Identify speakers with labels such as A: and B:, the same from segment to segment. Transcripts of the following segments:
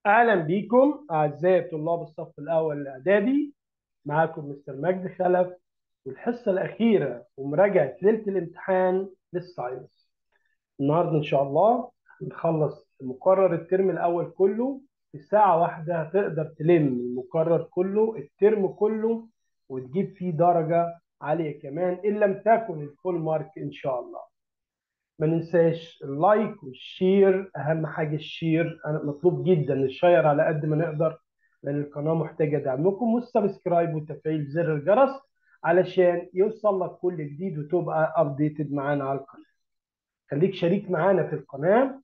A: اهلا بيكم اعزائي طلاب الصف الاول الاعدادي معاكم مستر مجدي خلف والحصه الاخيره ومراجعه ليله الامتحان للساينس النهارده ان شاء الله نخلص مقرر الترم الاول كله في ساعه واحده هتقدر تلم المقرر كله الترم كله وتجيب فيه درجه عاليه كمان ان لم تكن الفول مارك ان شاء الله ما ننساش اللايك والشير اهم حاجه الشير انا مطلوب جدا الشير على قد ما نقدر لان القناه محتاجه دعمكم والسبسكرايب وتفعيل زر الجرس علشان يوصل لك كل جديد وتبقى ابديتد معانا على القناه خليك شريك معانا في القناه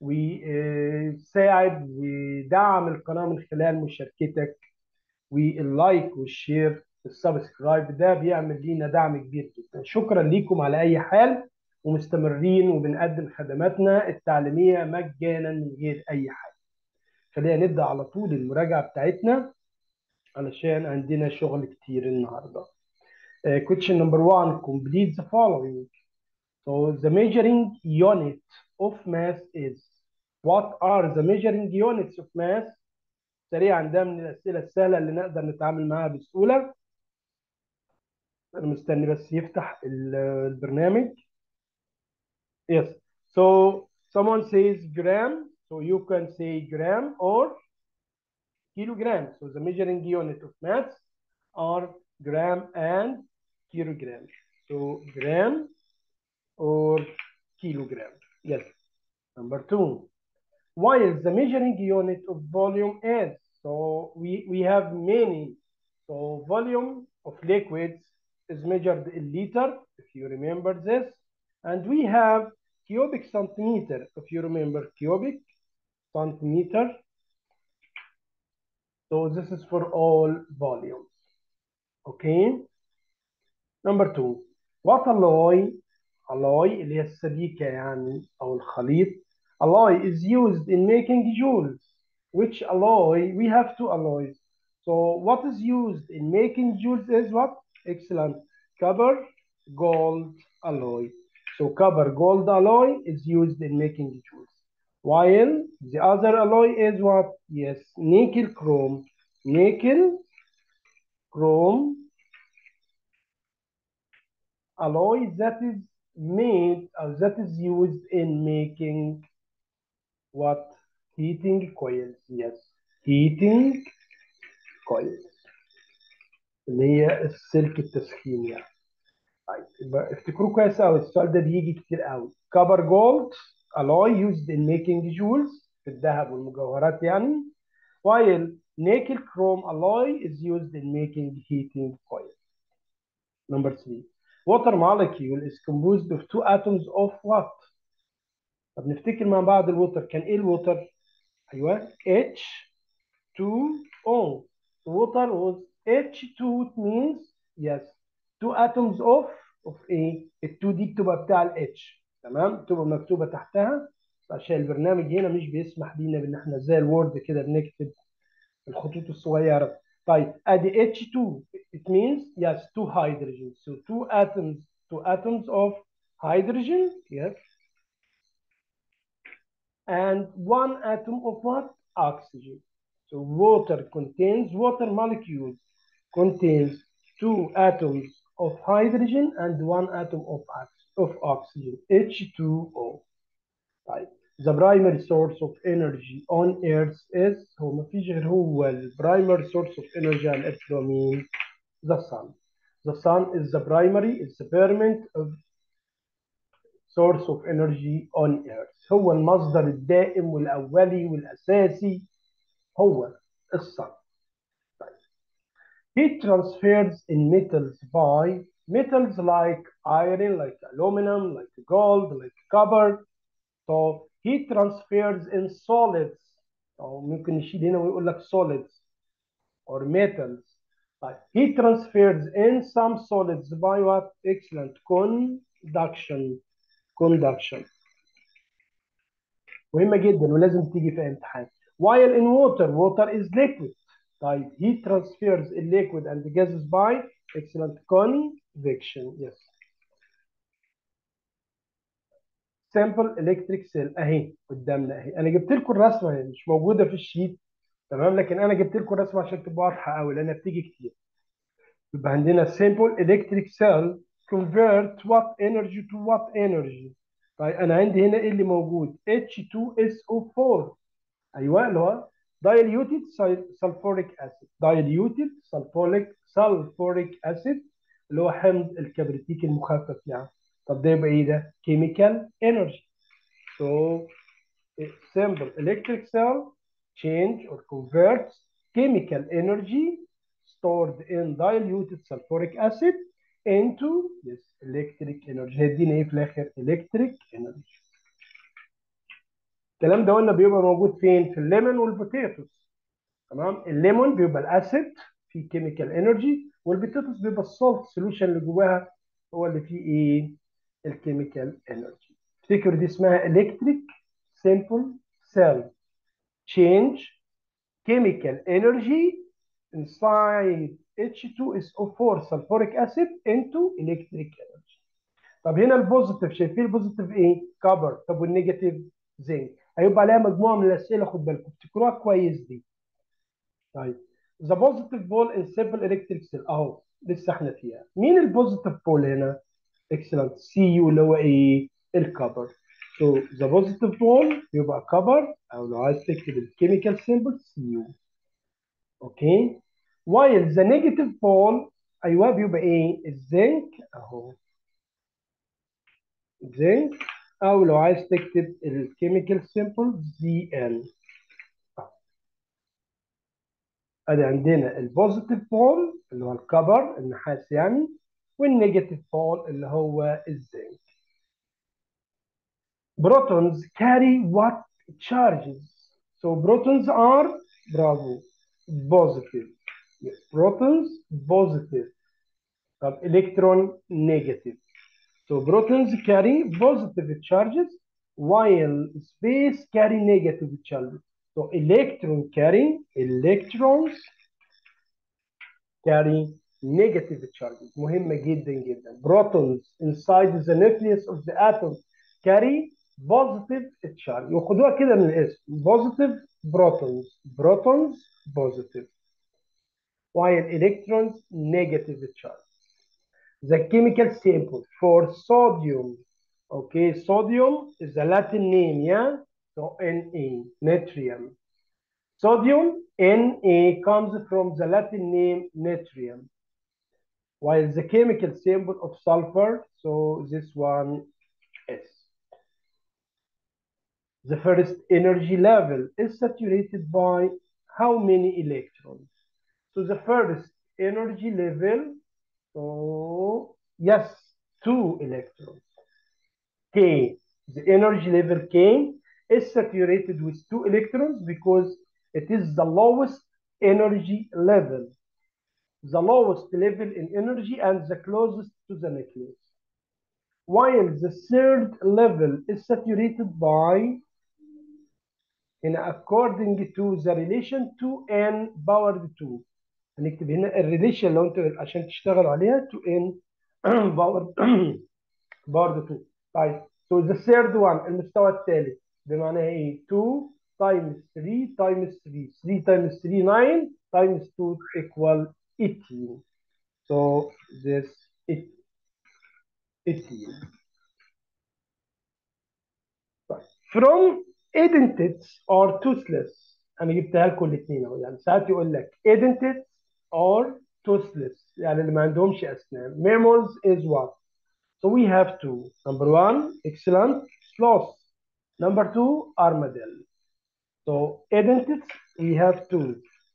A: وساعد ودعم القناه من خلال مشاركتك واللايك والشير والسبسكرايب ده بيعمل لينا دعم كبير جدا شكرا ليكم على اي حال ومستمرين وبنقدم خدماتنا التعليميه مجانا من غير اي حاجه خلينا نبدا على طول المراجعه بتاعتنا علشان عندنا شغل كتير النهارده uh, question number one complete the following so the measuring unit of mass is what are the measuring units of mass سريعا ده من الاسئله السهله اللي نقدر نتعامل معاها بسهوله انا مستني بس يفتح البرنامج Yes. So someone says gram, so you can say gram or kilogram. So the measuring unit of mass are gram and kilogram. So gram or kilogram. Yes. Number two. While the measuring unit of volume is, so we, we have many. So volume of liquids is measured in liter, if you remember this. And we have cubic centimeter, if you remember cubic centimeter. So this is for all volumes. Okay. Number two. What alloy? Alloy اللي هي السبيكة يعني أو الخليط. Alloy is used in making jewels. Which alloy? We have two alloys. So what is used in making jewels is what? Excellent. Copper, gold alloy. So copper gold alloy is used in making jewels. While the other alloy is what? Yes, nickel chrome. Nickel chrome alloy that is made or that is used in making what? Heating coils. Yes, heating coils. اللي هي السلك التسخين يعني. طيب يبقى افتكروا كويس قوي السؤال ده بيجي كتير قوي كبر جولد alloy used in making jewels في الذهب والمجوهرات يعني while nickel chrome alloy is used in making heating coils number three water molecule is composed of two atoms of what طب نفتكر مع بعض الوتر كان ايه الوتر ايوه H2O water was H2 it means yes two atoms of of ايه؟ ال 2 دي بتبقى بتاع الاتش تمام؟ بتبقى مكتوبه تحتها عشان البرنامج هنا مش بيسمح لينا بان احنا زي الوورد كده بنكتب الخطوط الصغيره. طيب ادي H2 it means yes two hydrogens so two atoms two atoms of hydrogen yes and one atom of what? Oxygen. So water contains water molecules contains two atoms of hydrogen and one atom of, of oxygen, H2O. طيب the primary source of energy on earth is هو ما فيش غير هو ال primary source of energy على الارث هو مين؟ the sun. The sun is the primary, it's the permanent of source of energy on earth. هو المصدر الدائم والأولي والأساسي هو الصن. Heat transfers in metals by metals like iron, like aluminum, like gold, like copper. So heat transfers in solids. أو ممكن نشيل هنا ويقول لك solids or metals. Like heat transfers in some solids by what? Excellent. Conduction. Conduction. مهمة جدا ولازم تيجي في امتحان. While in water, water is liquid. طيب heat transfers in liquid and gases by excellent convection yes simple electric cell اهي قدامنا اهي انا جبت لكم الرسمه مش موجوده في الشيت تمام لكن انا جبت لكم رسمه عشان تبقى واضحه قوي لانها بتيجي كتير يبقى عندنا simple electric cell convert what energy to what energy طيب انا عندي هنا ايه اللي موجود H2SO4 ايوه اللي هو diluted sulfuric acid diluted sulfuric sulfuric acid اللي هو حمض الكبريتيك المخفف يعني طب ده يبقى ايه ده chemical energy so simple electric cell change or converts chemical energy stored in diluted sulfuric acid into this electric energy هيدينا ايه في الاخر electric energy الكلام ده قلنا بيبقى موجود فين في الليمون والبوتيتوس تمام الليمون بيبقى الاسيد فيه كيميكال انرجي والبوتيتوس بيبقى السولت سوليوشن اللي جواها هو اللي فيه ايه الكيميكال انرجي افتكر دي اسمها الكتريك سيمبل سيل change chemical energy inside H2SO4 sulfuric acid into electric energy. طب هنا البوزيتيف شايفين البوزيتيف ايه؟ كبر طب والنيجاتيف زنك هيبقى عليها مجموعه من الاسئله خد بالكم افتكروها كويس دي. طيب the positive pole in simple electric cell اهو لسه احنا فيها مين البوزيتيف بول هنا؟ اكسلنت سي يو اللي هو ايه؟ الكبر. So the positive pole يبقى كبر او لو عايز تكتب الكيميكال سيمبل سي يو. اوكي؟ while the negative pole ايوه بيبقى ايه؟ الزنك اهو. زنك او لو عايز تكتب الكيميكال سيمبل زي ان. ادي عندنا البوزيتيف بول اللي هو الكبر النحاس يعني والنيجاتيف بول اللي هو الزنك. protons carry what charges so protons are bravo positive yes, protons positive طب electron negative so protons carry positive charges while space carry negative charges so electron carry electrons carry negative charges مهمة جدا جدا protons inside the nucleus of the atom carry positive charge وخدوها كده من الاسم positive protons protons positive while electrons negative charge the chemical sample for sodium okay sodium is the Latin name yeah so Na natrium sodium Na comes from the Latin name natrium while the chemical symbol of sulfur so this one is the first energy level is saturated by how many electrons? So the first energy level, so yes, two electrons. K, the energy level K is saturated with two electrons because it is the lowest energy level. The lowest level in energy and the closest to the nucleus. While the third level is saturated by هنا according to the relation to n powered 2 هنكتب هنا الريليشن لو انتوا عشان تشتغلوا عليها to n powered powered 2 طيب so the third one المستوى الثالث بمعنى ايه 2 times 3 times 3 3 times 3 9 times 2 equal 18 so this is 18 from edentates or toothless انا جبتها لكم الاثنين اهو يعني ساعات يقول لك edentates or toothless يعني اللي ما عندهمش اسنان mammals is what so we have two number one excellent sloth number two armadillo so edentates we have two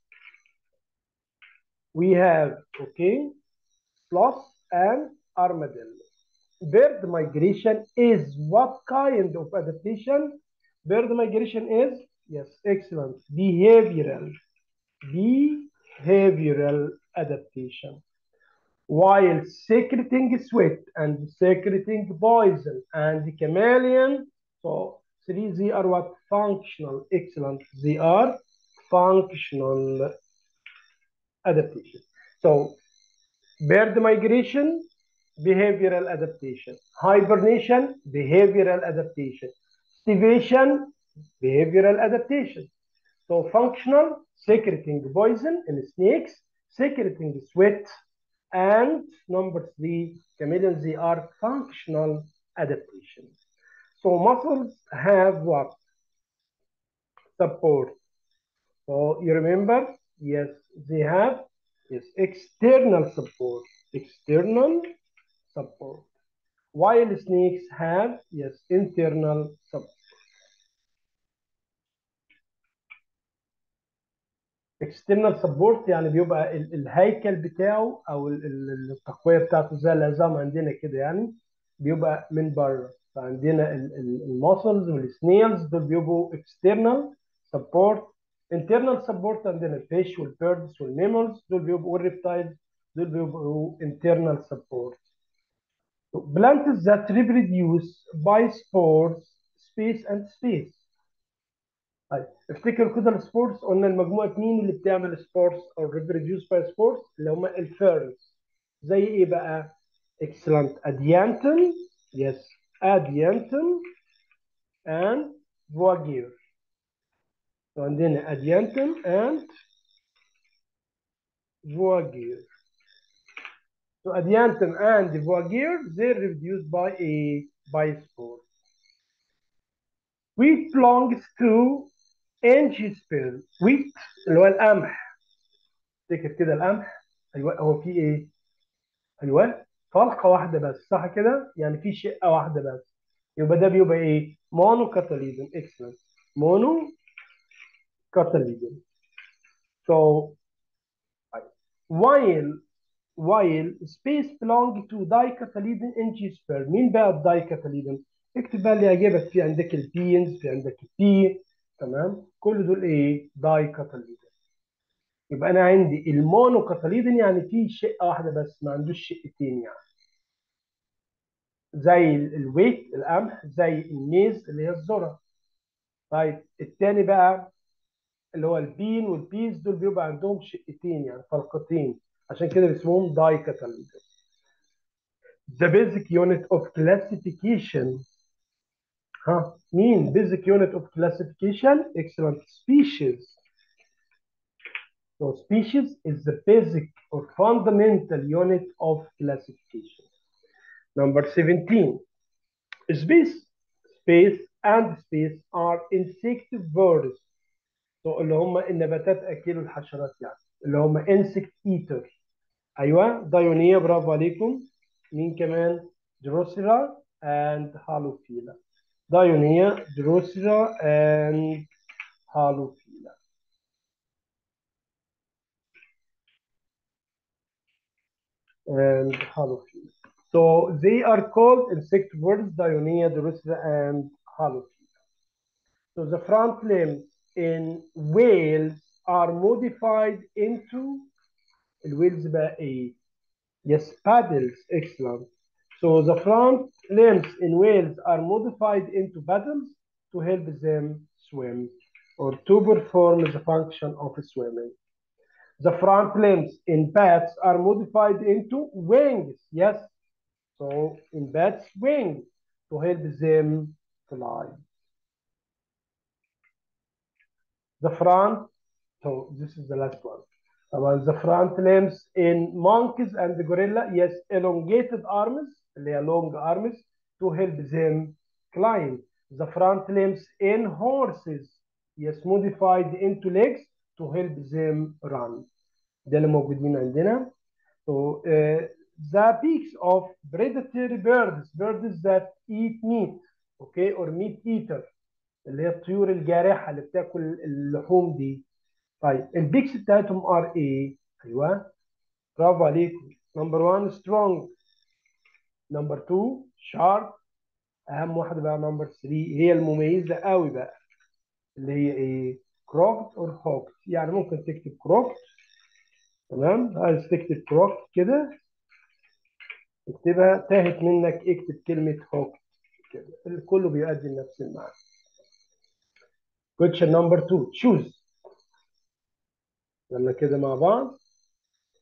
A: we have okay sloth and armadillo bird migration is what kind of adaptation bird migration is yes excellent behavioral behavioral adaptation while secreting sweat and secreting poison and chameleon so three they are what functional excellent they are functional adaptation so bird migration behavioral adaptation hibernation behavioral adaptation Activation, behavioral adaptation. So functional, secreting poison in snakes, secreting sweat, and number three, chameleons, they are functional adaptations. So muscles have what? Support. So you remember? Yes, they have yes, external support. External support. While snakes have yes, internal support. external سبورت يعني بيبقى ال- الهيكل بتاعه او ال- ال- التقويه بتاعته زي العظام عندنا كده يعني بيبقى من بره فعندنا الماسلز والسنيلز دول بيبقوا external support internal support عندنا الفيش والبيردز والميمالز دول بيبقوا والريبتايلز دول بيبقوا internal support plants that reproduce by spores space and space طيب افتكر كده السبورتس قلنا المجموعه مين اللي بتعمل سبورتس او ريبروديوس باي سبورتس اللي هم الفيرنز زي ايه بقى؟ اكسلنت اديانتن يس اديانتن اند فواجير عندنا اديانتن اند فواجير So adiantum and voagir, they reproduced by a by spore. Wheat belongs to angiosperm. Wheat اللي هو القمح. افتكر كده القمح. ايوه هو في ايه؟ ايوه فلقه واحده بس صح كده؟ يعني في شقه واحده بس. يبقى ده بيبقى ايه؟ مونو كاتاليزم اكسلنت. مونو كاتاليزم. So while while space belong to dicotyledon angiosperm مين بقى الدايكاتاليدون؟ اكتب بقى اللي يعجبك في عندك البينز في عندك البي تمام كل دول ايه؟ دايكاتاليدون يبقى انا عندي المونوكاتاليدون يعني في شقه واحده بس ما عندوش شقتين يعني زي الويت القمح زي الميز اللي هي الذره طيب الثاني بقى اللي هو البين والبيز دول بيبقى عندهم شقتين يعني فلقتين عشان كده بيسموهم دايكاتاليدون The basic unit of classification ها مين basic unit of classification excellent species so species is the basic or fundamental unit of classification number 17 space space and space are insectivores so اللي هم النباتات اكل الحشرات يعني اللي هم insect eater ايوه دايونيه برافو عليكم مين كمان دروسيرا and هالوفيلا دايونيه دروسيرا and هالوفيلا and halophila. So they are called insectivores, Dionaea, Drosera, and halophila. So the front limbs in whales are modified into الويلز بقى ايه؟ Yes, paddles, excellent. So the front limbs in whales are modified into paddles to help them swim or to perform the function of swimming. The front limbs in bats are modified into wings. Yes. So in bats, wings to help them fly. The front, so this is the last one. About the front limbs in monkeys and the gorilla, yes, elongated arms, they are long arms to help them climb. The front limbs in horses, yes, modified into legs to help them run. ده اللي موجودين عندنا. So uh, the beaks of predatory birds, birds that eat meat, okay, or meat eater, اللي هي الطيور الجارحة اللي بتاكل اللحوم دي. طيب البيكس بتاعتهم ار ايه؟ ايوه برافو عليكم. نمبر 1 سترونج. نمبر 2 شارب. اهم واحدة بقى نمبر 3 هي المميزة قوي بقى اللي هي ايه؟ كروكت اور هوكت يعني ممكن تكتب كروكت تمام عايز تكتب كروكت كده اكتبها تاهت منك اكتب كلمة هوكت كده كله بيؤدي لنفس المعنى question number two choose يلا كده مع بعض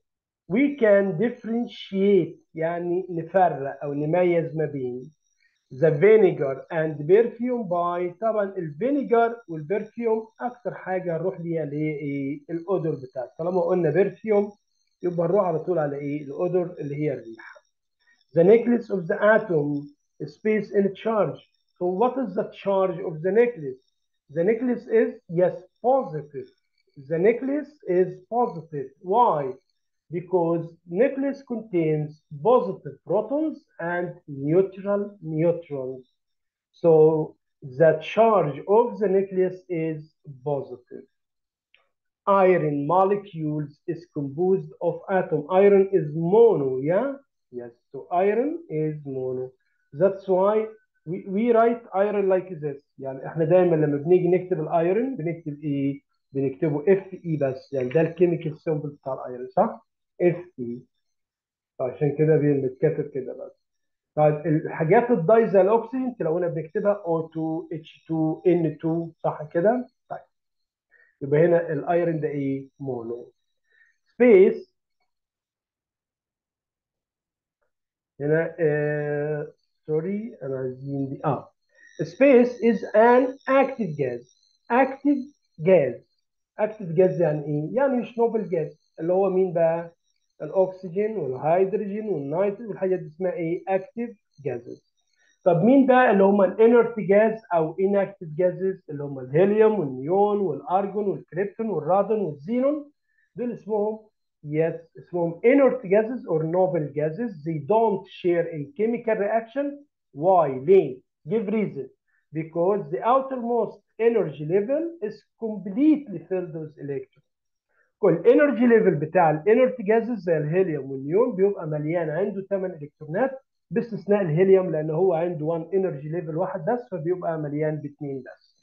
A: we can differentiate يعني نفرق او نميز ما بين the vinegar and perfume by طبعا الفينيجر والبرفيوم اكتر حاجه نروح ليها اللي هي ايه الاودور بتاعت طالما قلنا برفيوم يبقى نروح على طول على ايه الاودور اللي هي الريحه the necklace of the atom space in charge so what is the charge of the necklace the necklace is yes positive the necklace is positive why because necklace contains positive protons and neutral neutrons. So the charge of the necklace is positive. Iron molecules is composed of atom. Iron is mono, yeah? Yes, so iron is mono. That's why we, we write iron like this. يعني احنا دايما لما بنيجي نكتب الايرون بنكتب ايه؟ بنكتبه اف اي بس يعني ده الكيميكال سيمبل بتاع الايرون صح؟ اف اي عشان كده بيتكتب كده بس طيب الحاجات الداي زي الاكسجين تلاقونا بنكتبها O2 H2 N2 صح كده؟ طيب يبقى هنا الايرون ده ايه؟ مونو سبيس هنا آه سوري انا عايزين دي اه space is an active gas active gas active gas يعني ايه؟ يعني مش نوبل جاز اللي هو مين بقى؟ الاكسجين والهيدروجين والنيتروجين والحاجات دي اسمها ايه؟ اكتيف جازز. طب مين بقى اللي هم الانرت جاز او inactive جازز اللي هم الهيليوم والنيون والارجون والكريبتون والرادون والزينون دول اسمهم yes اسمهم inert gases or noble gases they don't share in chemical reaction why ليه give reason because the outermost energy level is completely filled with electrons كل انرجي ليفل بتاع الانرت جازز زي الهيليوم والنيون بيبقى مليان عنده 8 الكترونات باستثناء الهيليوم لان هو عنده 1 انرجي ليفل واحد بس فبيبقى مليان باثنين بس.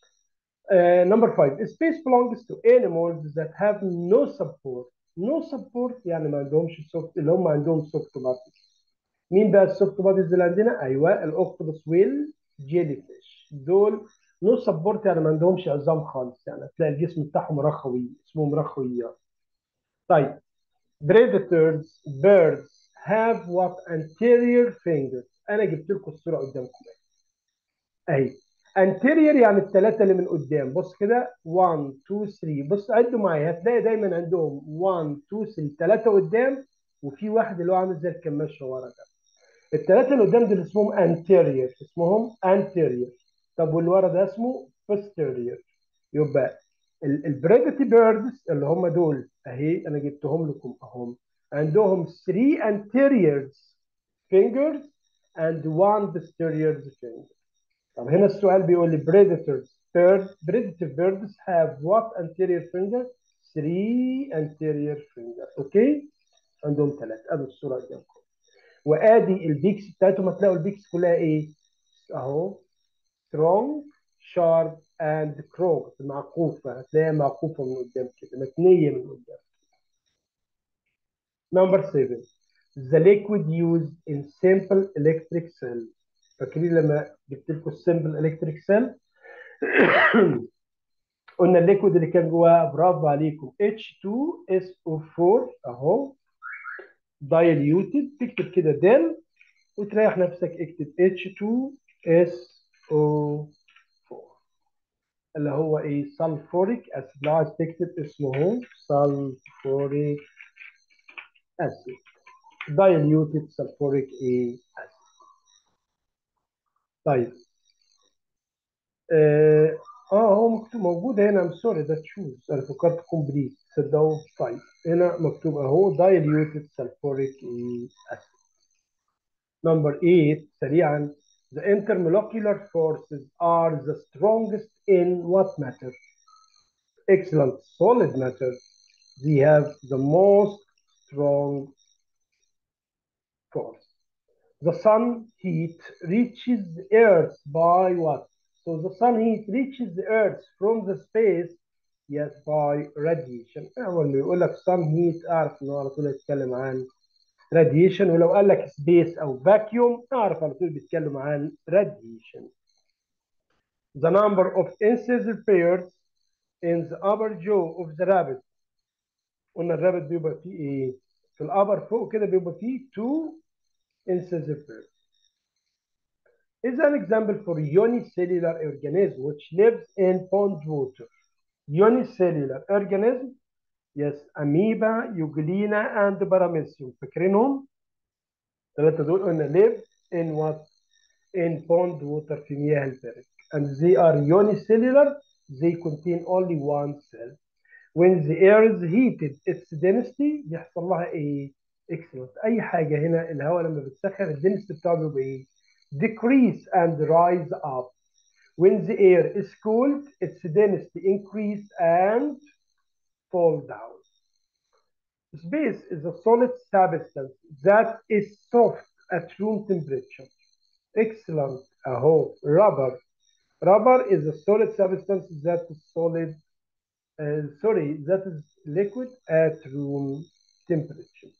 A: نمبر 5 space belongs to animals that have no support. no support يعني ما عندهمش سوفت اللي هم عندهم سوفت باديز. مين بقى السوفت باديز اللي عندنا؟ ايوه الاوكتوبس ويل جيلي فيش دول نو سبورت يعني ما عندهمش عظام خالص يعني هتلاقي الجسم بتاعهم رخوي اسمهم رخويات. طيب predators birds have what anterior fingers انا جبت لكم الصوره قدامكم اهي anterior يعني الثلاثه اللي من قدام بص كده 1 2 3 بص عدوا معايا هتلاقي دايما عندهم 1 2 3 ثلاثه قدام وفي واحد اللي هو عامل زي الكماشه ورا ده الثلاثه اللي قدام دول اسمهم anterior اسمهم anterior طب واللي ورا ده اسمه posterior يبقى البريدتي بيردز اللي هم دول اهي انا جبتهم لكم اهم عندهم 3 anterior fingers and one posterior finger طب هنا السؤال بيقول لي predators bird predative birds have what anterior finger 3 anterior finger اوكي عندهم ثلاث ادي الصوره قدامكم وادي البيكس بتاعتهم هتلاقوا البيكس كلها ايه اهو strong sharp and crooked معقوفه هتلاقيها معقوفه من قدام كده متنيه من قدام Number seven, the liquid used in simple electric cell. فاكرين لما جبت لكم السمبل الكتريك سيل قلنا الليكويد اللي كان جواها برافو عليكم H2SO4 اهو diluted تكتب كده دل وتريح نفسك اكتب H2SO4 اللي هو ايه سلفوريك اسيد لو عايز تكتب اسمه سلفوريك acid diluted sulfuric acid طيب اه آه، هو مكتوب موجود هنا ام سوري ده تشوز انا فكرت كومبليت صدقوا طيب هنا مكتوب اهو diluted sulfuric acid number 8 سريعا the intermolecular forces are the strongest in what matter excellent solid matter they have the most strong force. The sun heat reaches the earth by what? So the sun heat reaches the earth from the space yes by radiation. أول ما يقول لك sun heat أعرف إنه على طول يتكلم عن radiation ولو قال لك space أو vacuum أعرف على طول بيتكلم عن radiation. The number of incisor pairs in the upper jaw of the rabbit قلنا الرابط بيبقى فيه ايه؟ في الابر فوق كده بيبقى فيه 2 incisor pairs. is an example for unicellular organism which lives in pond water. Unicellular organism, yes, amoeba, euglena, and paramecium. فاكرينهم؟ الثلاثة دول قلنا live in what? In pond water في مياه البرك. And they are unicellular, they contain only one cell. When the air is heated, its density بيحصل لها ايه؟ excellent. أي حاجة هنا الهواء لما بتسخن الدنسيتي بتاعه بيبقى ايه؟ decrease and rise up. When the air is cooled, its density increase and fall down. Space is a solid substance that is soft at room temperature. Excellent. أهو rubber. Rubber is a solid substance that is solid, uh, sorry, that is liquid at room temperature.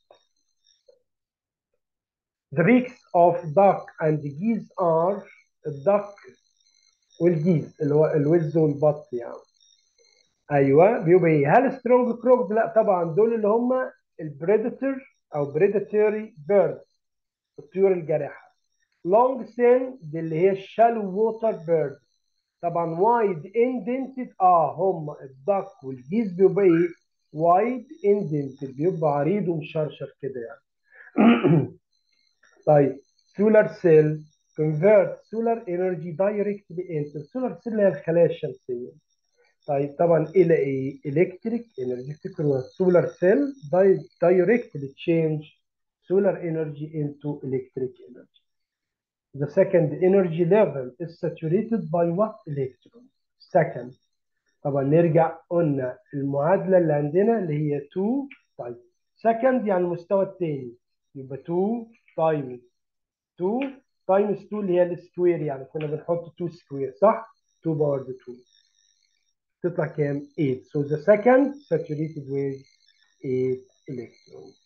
A: The beaks of duck and geese are الدك والجيز اللي هو الوز والبط يعني ايوه بيبقى ايه هل سترونج كروكد لا طبعا دول اللي هم البريدتور او بريدتوري بيرد الطيور الجارحه لونج سين دي اللي هي الشالو ووتر بيرد طبعا وايد اندنتد اه هم الدك والجيز بيبقى ايه وايد اندنتد بيبقى عريض ومشرشر كده يعني طيب سولار سيل convert solar energy directly into solar cell اللي هي الخلايا الشمسيه طيب طبعا الى ايه electric energy افتكروا solar cell directly change solar energy into electric energy the second energy level is saturated by what electron second طبعا نرجع قلنا المعادله اللي عندنا اللي هي 2 طيب second يعني المستوى الثاني يبقى 2 times 2 تايمز 2 اللي هي السكوير يعني كنا بنحط 2 سكوير صح؟ 2 باور 2 تطلع كام؟ 8 so the second saturated with 8 electrons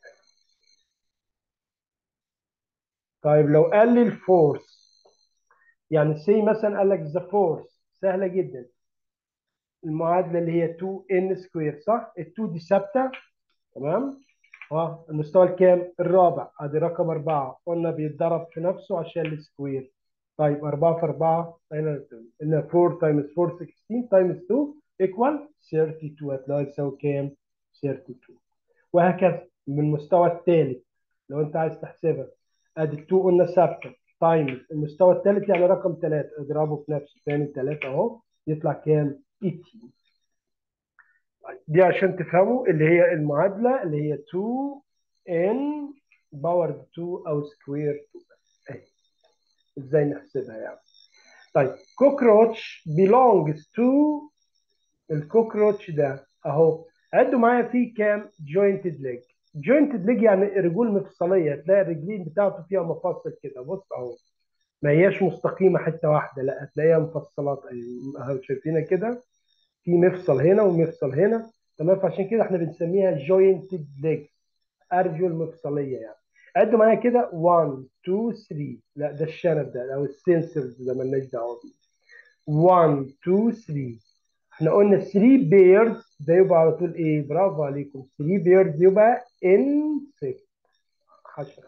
A: طيب لو قال لي الفورس يعني سي مثلا قال لك ذا فورس سهله جدا المعادله اللي هي 2 ان سكوير صح؟ ال 2 دي ثابته تمام؟ اه المستوى الكام؟ الرابع ادي رقم اربعه قلنا بيتضرب في نفسه عشان السكوير طيب 4 في 4 هنا قلنا 4 تايمز 4 16 تايمز 2 ايكوال 32 هتلاقي تساوي كام؟ 32 وهكذا من المستوى الثالث لو انت عايز تحسبها ادي 2 قلنا ثابته تايمز المستوى الثالث يعني رقم 3 اضربه في نفسه ثاني 3 اهو يطلع كام؟ 18 دي عشان تفهموا اللي هي المعادلة اللي هي 2 n باور 2 أو سكوير 2 أهي إزاي نحسبها يعني طيب كوكروتش belongs to الكوكروتش ده أهو عدوا معايا فيه كام jointed leg jointed leg يعني رجول مفصلية تلاقي الرجلين بتاعته فيها مفاصل كده بص أهو ما هياش مستقيمة حتة واحدة لا هتلاقيها مفصلات أهو شايفينها كده في مفصل هنا ومفصل هنا تمام فعشان كده احنا بنسميها جوينتد ليج ارجل مفصليه يعني عدوا معايا كده 1 2 3 لا ده الشنب ده او السنسورز ده مالناش دعوه بيه 1 2 3 احنا قلنا 3 بيرز ده يبقى على طول ايه برافو عليكم 3 بيرز يبقى انسكت حشره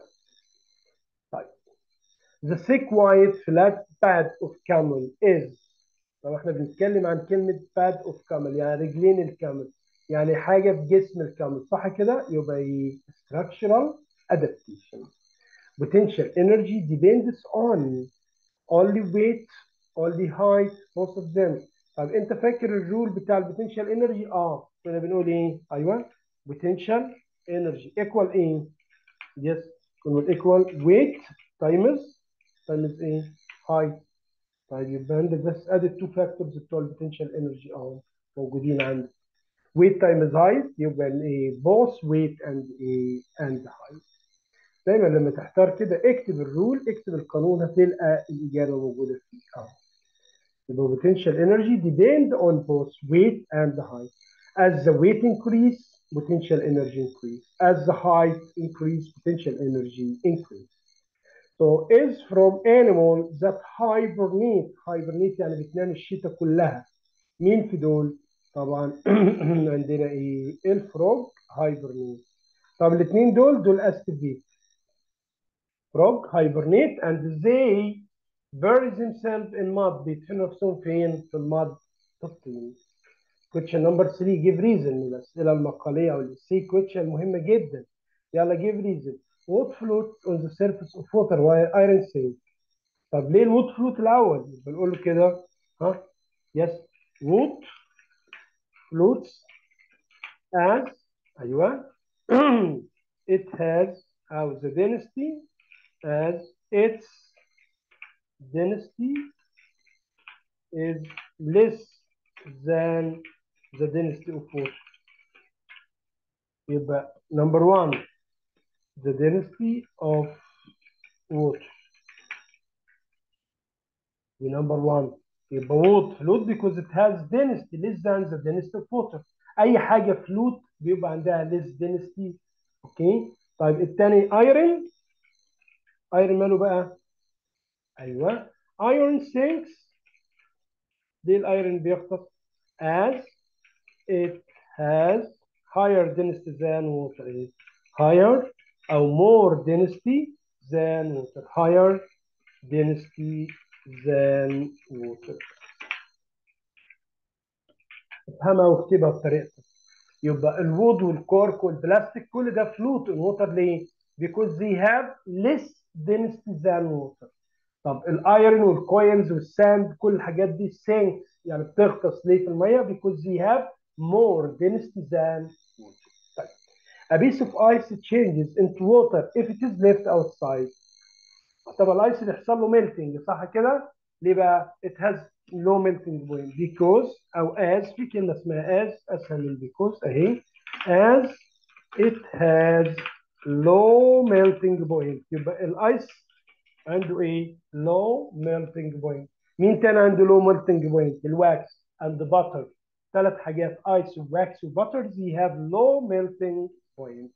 A: طيب the thick white flat pad of camel is لو احنا بنتكلم عن كلمة pad of camel يعني رجلين الكامل يعني حاجة في جسم الكامل صح كده يبقى ايه structural adaptation potential energy depends on only weight only height most of them طب انت فاكر الرول بتاع البوتنشال انرجي اه كنا بنقول ايه ايوه potential energy equal ايه yes كنا بنقول equal weight times times ايه height طيب يبقى عندك بس ادي التو فاكتورز بتوع البوتنشال انرجي اهو موجودين عندك weight times height يبقى الايه both weight and ايه and height دايما لما تحتار كده اكتب الرول اكتب القانون هتلقى الاجابه موجوده فيه اهو يبقى potential energy depend on both weight and height as the weight increase potential energy increase as the height increase potential energy increase So is from animal that hibernate hibernate يعني بتنام الشتاء كلها مين في دول؟ طبعا عندنا ايه؟ الفروج hibernate طب الاثنين دول دول activate frog hibernate and they bury themselves in mud بيدفنوا نفسهم فين في المد في الطين question number 3 give reason من الأسئلة المقالية أو السي question مهمة جدا يلا give reason what floats on the surface of water while iron sink طب ليه الوود فلوت الأول بنقول له كده ها yes wood floats as أيوه it has أو the density as its density is less than the density of water. يبقى number one, the density of water. The number one. يبقى wood float because it has density less than the density of water. أي حاجة فلوت بيبقى عندها less density. أوكي؟ طيب الثاني iron. iron ماله بقى؟ أيوه. iron sinks. ليه الايرون بيغطس؟ as it has higher density than water is higher أو more density than water higher density than water افهمها واكتبها بطريقتك يبقى الوود والكورك والبلاستيك كل ده فلوت in water ليه؟ because they have less density than water طب الايرون والكوينز والساند كل الحاجات دي sinks يعني بتغطس ليه في الميه because they have more density than water. طيب a piece of ice changes into water if it is left outside. طب الايس اللي يحصل له melting صح كده؟ ليه بقى؟ it has low melting point because او as في كلمه اسمها as اسهل من because اهي as it has low melting point يبقى الايس عنده ايه؟ low melting point. مين تاني عنده low melting point؟ الواكس and the butter. ثلاث حاجات ice وواكس وباتر they have low melting point.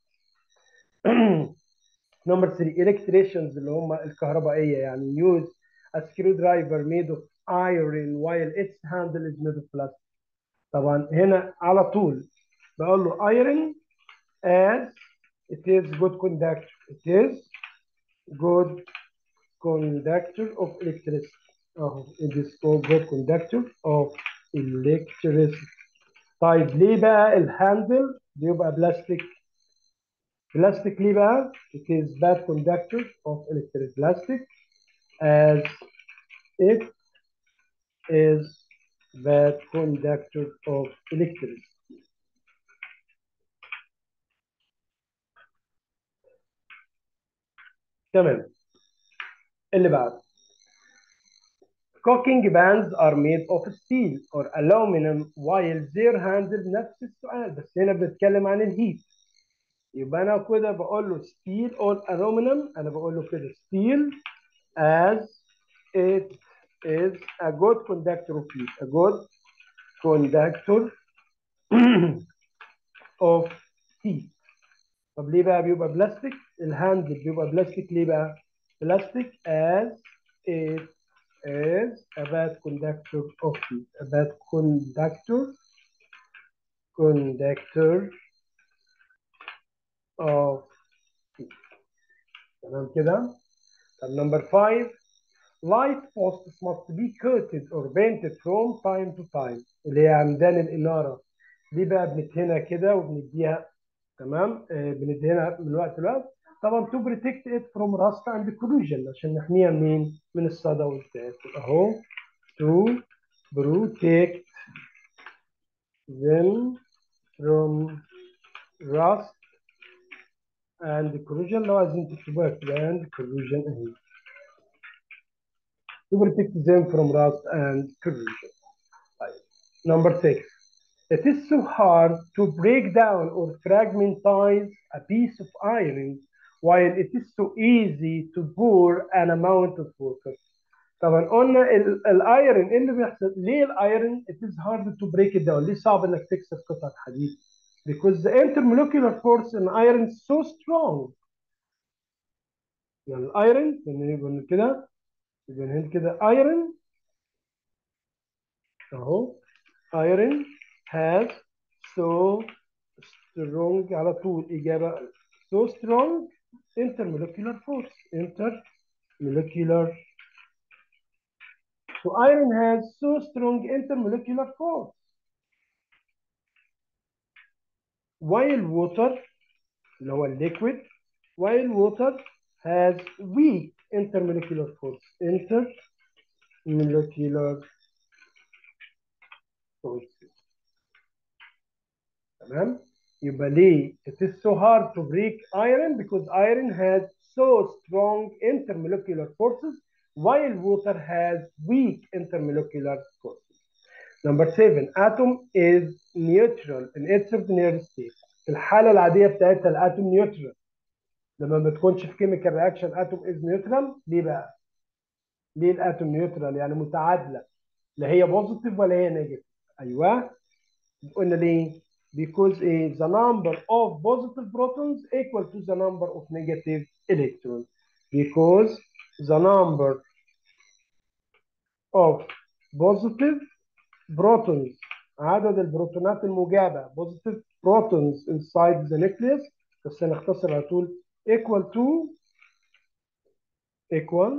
A: Number three electricians اللي هم الكهربائية يعني use a screwdriver made of iron while its handle is made of plastic. طبعا هنا على طول بقول له iron as it is good conductor. It is good conductor of electricity. اهو it is called good conductor of electricity. طيب ليه بقى الهاندل بيبقى بلاستيك؟ بلاستيك ليه بقى؟ It is bad conductor of electricity. Plastic as it is bad conductor of electricity. تمام اللي بعد cooking pans are made of steel or aluminum while their handle نفس السؤال بس هنا بنتكلم عن الهيت يبقى انا كده بقول له steel or aluminum انا بقول له كده steel as it is a good conductor of heat a good conductor of heat طب ليه بقى بيبقى بلاستيك الهاندل بيبقى بلاستيك ليه بقى بلاستيك as it is a bad conductor of heat a bad conductor conductor of heat تمام كده طب number five light posts must be coated or painted from time to time اللي هي عمدان الإنارة دي بقى بندهنها كده وبنديها تمام آه بندهنها من وقت لوقت طبعا to protect it from rust and corrosion عشان نحميها منين؟ من الصدى والتآكل اهو to protect them from rust and corrosion لو عايزين تكتبوها كده and corrosion اهي to protect them from rust and corrosion طيب number six It is so hard to break down or fragmentize a piece of iron while it is so easy to pour an amount of water. طبعا قلنا الايرون ايه اللي بيحصل؟ ليه الايرون it is hard to break it down؟ ليه صعب انك تكسر قطعة حديد؟ Because the intermolecular force in iron is so strong. يعني الايرون يبقى كده يبقى هنا كده ايرون اهو ايرون has so strong على طول إجابة so strong intermolecular force intermolecular So iron has so strong intermolecular force. While water اللي هو liquid while water has weak intermolecular force. Intermolecular force. تمام؟ يبقى ليه it is so hard to break iron because iron has so strong intermolecular forces while water has weak intermolecular forces. Number seven, atom is neutral in its ordinary state. في الحالة العادية بتاعتها الاتوم نيوترال. لما ما بتكونش في كيميكال رياكشن اتوم از نيوترال ليه بقى؟ ليه الاتوم نيوترال؟ يعني متعادلة. لا هي بوزيتيف ولا هي نيجاتيف. ايوه قلنا ليه؟ because a, the number of positive protons equal to the number of negative electrons because the number of positive protons عدد البروتونات الموجبة positive protons inside the nucleus بس هنختصر على طول equal to equal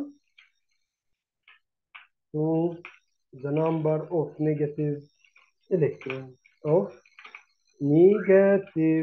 A: to the number of negative electrons of negative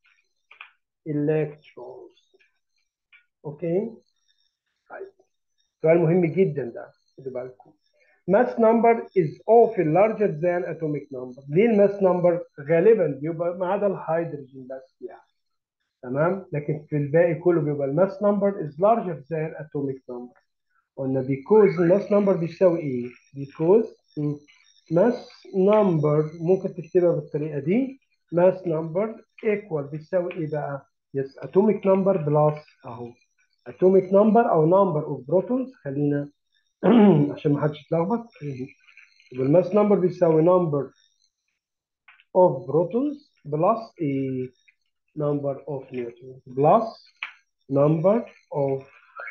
A: electrons اوكي طيب سؤال مهم جدا ده خدوا بالكم mass number is often larger than atomic number ليه الماس نمبر غالبا بيبقى ما عدا الهيدروجين بس يعني تمام لكن في الباقي كله بيبقى الماس نمبر is larger than atomic number قلنا because الماس نمبر بيساوي ايه because mass number ممكن تكتبها بالطريقه دي mass number equal بيساوي ايه بقى yes atomic number plus اهو atomic number او number of protons خلينا عشان ما حدش يتلخبط يبقى الماس نمبر بيساوي number of protons plus a number of neutrons plus number of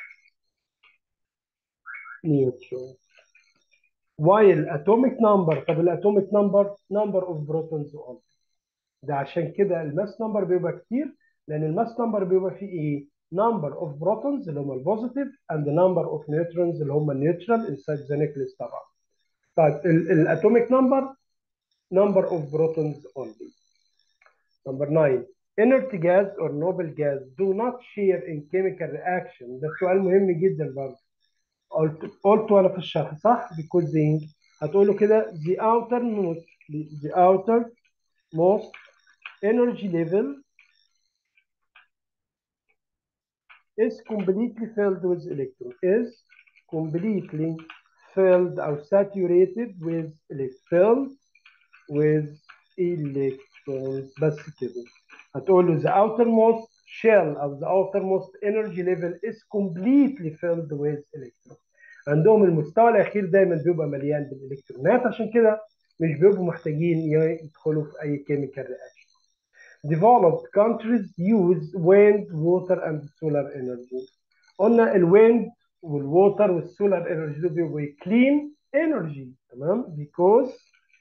A: neutrons while atomic number طب الاتوميك نمبر number of protons only ده عشان كده الماس نمبر بيبقى كتير لان الماس نمبر بيبقى فيه ايه number of protons اللي هم البوزيتيف and the number of neutrons اللي هم النيوترال inside the nucleus طبعا طيب الاتوميك نمبر number of protons only number 9 inert gas or noble gas do not share in chemical reaction ده سؤال مهم جدا برضه قلت قلت وانا في الشرح صح because they هتقولوا كده the outer most the outer most energy level is completely filled with electrons is completely filled or saturated with elect- filled with electrons بس كده هتقول له the outermost shell of the outermost energy level is completely filled with electrons عندهم المستوى الاخير دايما بيبقى مليان بالالكترونات عشان كده مش بيبقوا محتاجين يدخلوا في اي chemical reaction developed countries use wind, water and solar energy. قلنا الويند والووتر والسولار انرجي دول بيبقوا clean energy تمام because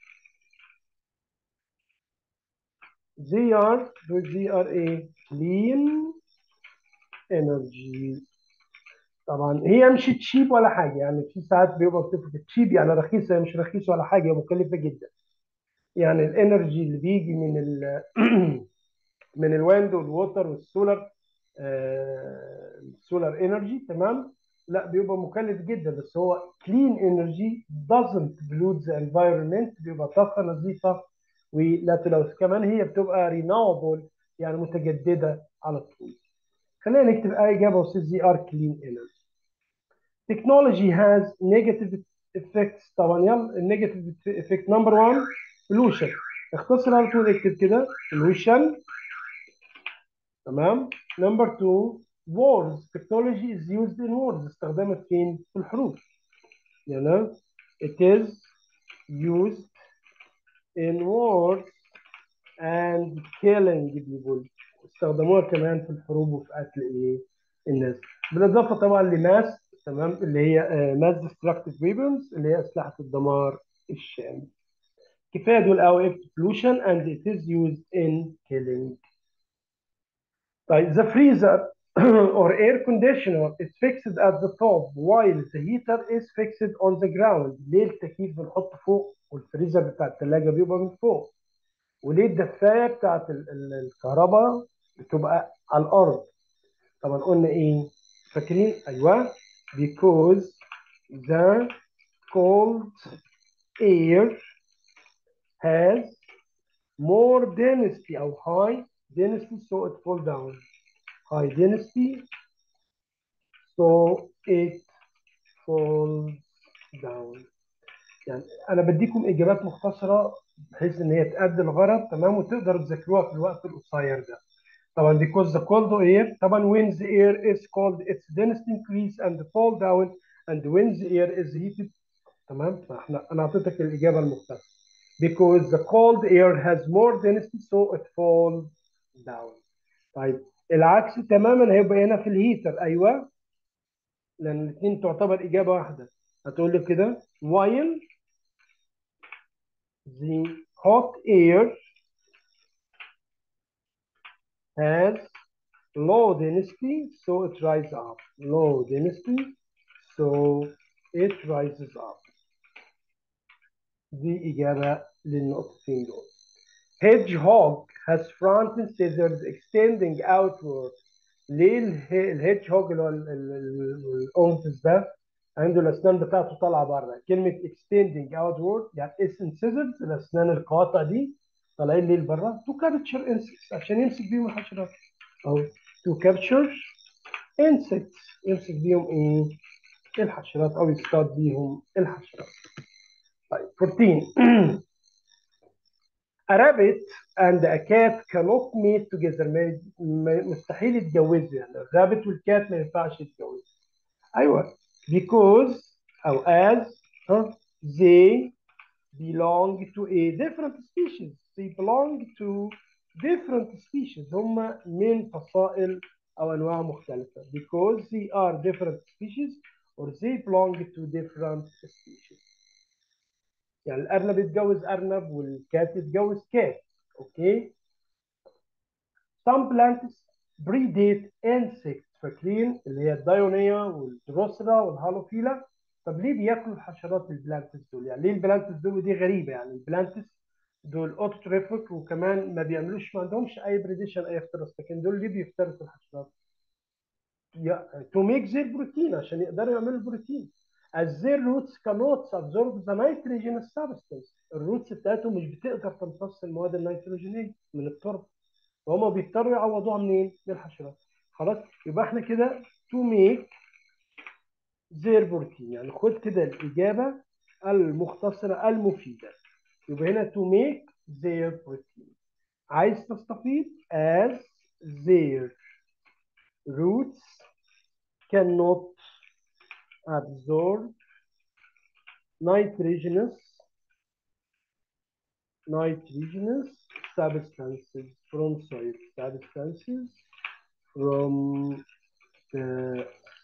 A: they are they are a clean energy طبعا هي مش تشيب ولا حاجه يعني في ساعات بيبقى بتفرق تشيب يعني رخيصه هي مش رخيصه ولا حاجه هي مكلفه جدا يعني الانرجي اللي بيجي من ال من الويند والووتر والسولار السولار انرجي تمام لا بيبقى مكلف جدا بس هو كلين انرجي doesn't pollute the environment بيبقى طاقه نظيفه ولا تلوث كمان هي بتبقى رينوبل يعني متجدده على طول خلينا نكتب اي اجابه وسيز زي ار كلين انرجي technology has negative effects طبعا يلا النيجاتيف effect نمبر 1 pollution اختصر على طول اكتب كده pollution تمام نمبر 2 wars technology is used in wars استخدمت فين في الحروب يعني it is used in wars and killing people استخدموها كمان في الحروب وفي قتل ايه الناس بالاضافه طبعا لماس تمام اللي هي ماس ديستركتيف ويبنز اللي هي اسلحه الدمار الشامل كفايه دول قوي pollution and it is used in killing طيب the freezer or air conditioner is fixed at the top while the heater is fixed on the ground ليه التكييف بنحطه فوق والفريزر بتاع الثلاجه بيبقى من فوق وليه الدفايه بتاعت ال- ال- الكهرباء بتبقى على الارض طبعا قلنا ايه فاكرين ايوه because the cold air has more density او high density so it fall down high density so it falls down يعني انا بديكم اجابات مختصره بحيث ان هي تأدي الغرض تمام وتقدروا تذاكروها في الوقت القصير ده طبعا because the cold air طبعا when the air is cold its density increase and fall down and when the air is heated تمام فاحنا انا اعطيتك الاجابه المختصره because the cold air has more density so it falls down طيب العكس تماما هيبقى هنا في الهيتر ايوه لان الاثنين تعتبر اجابه واحده هتقول لي كده while the hot air has low density so it rises up low density so it rises up دي إجابة للنقطتين دول hedgehog has front scissors extending outward ليه اله- الهيدجهوج اللي هو ال- ال- ال- القنفذ ده عنده الأسنان بتاعته طالعة بره كلمة extending outward يعني اسم scissors الأسنان القاطع دي طالعين ليه لبره to capture insects عشان يمسك بيهم الحشرات أو to capture insects يمسك بيهم إيه الحشرات أو يصطاد بيهم الحشرات طيب 14 A rabbit and a cat cannot mate together ما- ما- مستحيل يتجوزوا يعني الرابت والكات ما ينفعش يتجوزوا ايوه because او as ها they belong to a different species they belong to different species هم من فصائل او انواع مختلفه because they are different species or they belong to different species يعني الارنب يتجوز ارنب والكات يتجوز كات اوكي some plants predate insects فاكرين اللي هي الدايونية والدروسرا والهالوفيلا طب ليه بياكلوا الحشرات البلانتس دول يعني ليه البلانتس دول دي غريبة يعني البلانتس دول اوتوتريفيك وكمان ما بيعملوش ما عندهمش اي بريديشن اي افتراس لكن دول ليه بيفترسوا الحشرات to make their protein عشان يقدروا يعملوا البروتين as their roots cannot absorb the nitrogenous substance الروتس بتاعتهم مش بتقدر تمتص المواد النيتروجينية من التربة فهم بيضطروا يعوضوها منين؟ من الحشرات خلاص يبقى احنا كده to make their protein يعني خد كده الإجابة المختصرة المفيدة يبقى هنا to make their protein عايز تستفيد as their roots cannot absorb nitrogenous nitrogenous substances from soil substances from the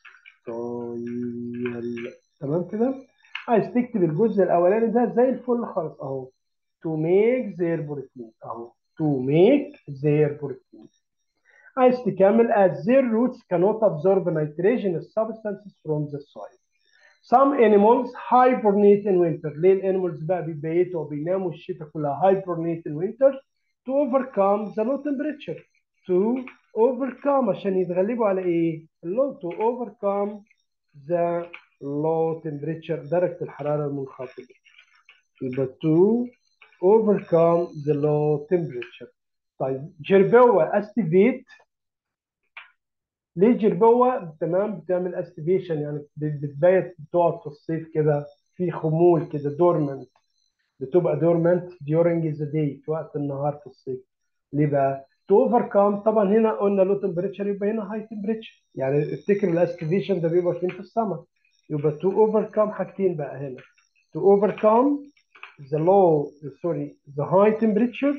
A: soil تمام كده عايز تكتب الجزء الاولاني ده زي الفل خالص اهو to make their protein اهو to make their protein عايز تكمل as their roots cannot absorb nitrogenous substances from the soil Some animals hibernate in winter. ليه الانيمالز بقى بيبيتوا وبيناموا الشتاء كلها hibernate in winter to overcome the low temperature. To overcome عشان يتغلبوا على ايه؟ low to overcome the low temperature درجة الحرارة المنخفضة. يبقى to overcome the low temperature. طيب جربوة activate ليه جربوة تمام بتعمل استيفيشن يعني بتبيت بتقعد في الصيف كده في خمول كده دورمنت بتبقى دورمنت during the day في وقت النهار في الصيف ليه بقى؟ تو اوفركم طبعا هنا قلنا لو تمبريتشر يبقى هنا هاي تمبريتشر يعني افتكر الاستيفيشن ده بيبقى فين في السمر يبقى تو اوفركم حاجتين بقى هنا to overcome the low sorry the high temperature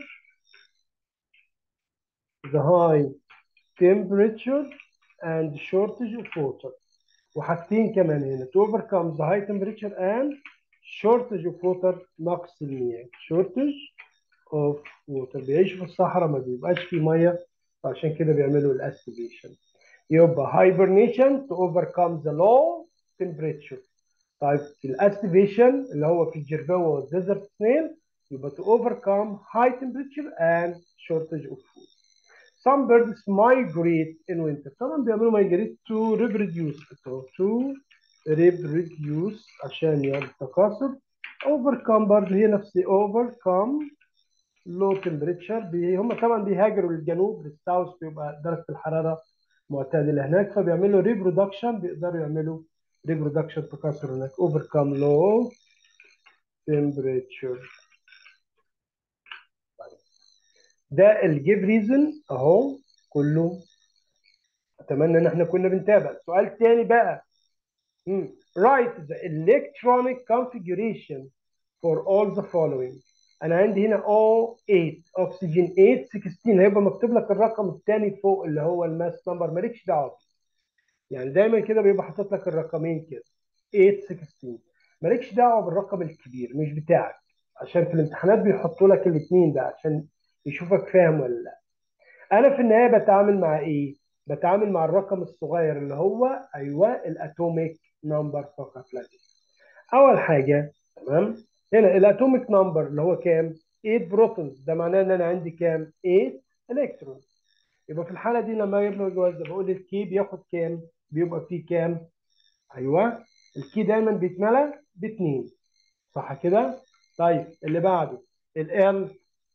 A: the high temperature and shortage of water وحاجتين كمان هنا to overcome the high temperature and shortage of water نقص المياه shortage of water بيعيشوا في الصحراء ما بيبقاش في ميه فعشان كده بيعملوا الاستيفيشن يبقى hibernation to overcome the low temperature طيب الاستيفيشن اللي هو في الجربوة والديزرت سنيل يبقى to overcome high temperature and shortage of food. Some birds migrate in winter. طبعا بيعملوا migrate to reproduce to reproduce عشان يعمل التكاثر. overcome برضه هي نفس overcome low temperature بي هم طبعا بيهاجروا للجنوب للساوث بيبقى درجة الحرارة معتدلة هناك فبيعملوا reproduction بيقدروا يعملوا reproduction تكاثر هناك overcome low temperature ده الجيف ريزن اهو كله اتمنى ان احنا كنا بنتابع سؤال تاني بقى مم. write the electronic configuration for all the following انا عندي هنا O8 اكسجين 8 16 هيبقى مكتوب لك الرقم الثاني فوق اللي هو الماس نمبر مالكش دعوه يعني دايما كده بيبقى حاطط لك الرقمين كده 8 16 مالكش دعوه بالرقم الكبير مش بتاعك عشان في الامتحانات بيحطوا لك الاثنين ده عشان يشوفك فاهم ولا لا انا في النهايه بتعامل مع ايه بتعامل مع الرقم الصغير اللي هو ايوه الاتوميك نمبر فقط لا اول حاجه تمام هنا الاتوميك نمبر اللي هو كام 8 بروتونز ده معناه ان انا عندي كام 8 الكترون يبقى في الحاله دي لما يبقى الجواز ده بقول الكي بياخد كام بيبقى فيه كام ايوه الكي دايما بيتملى باثنين صح كده طيب اللي بعده ال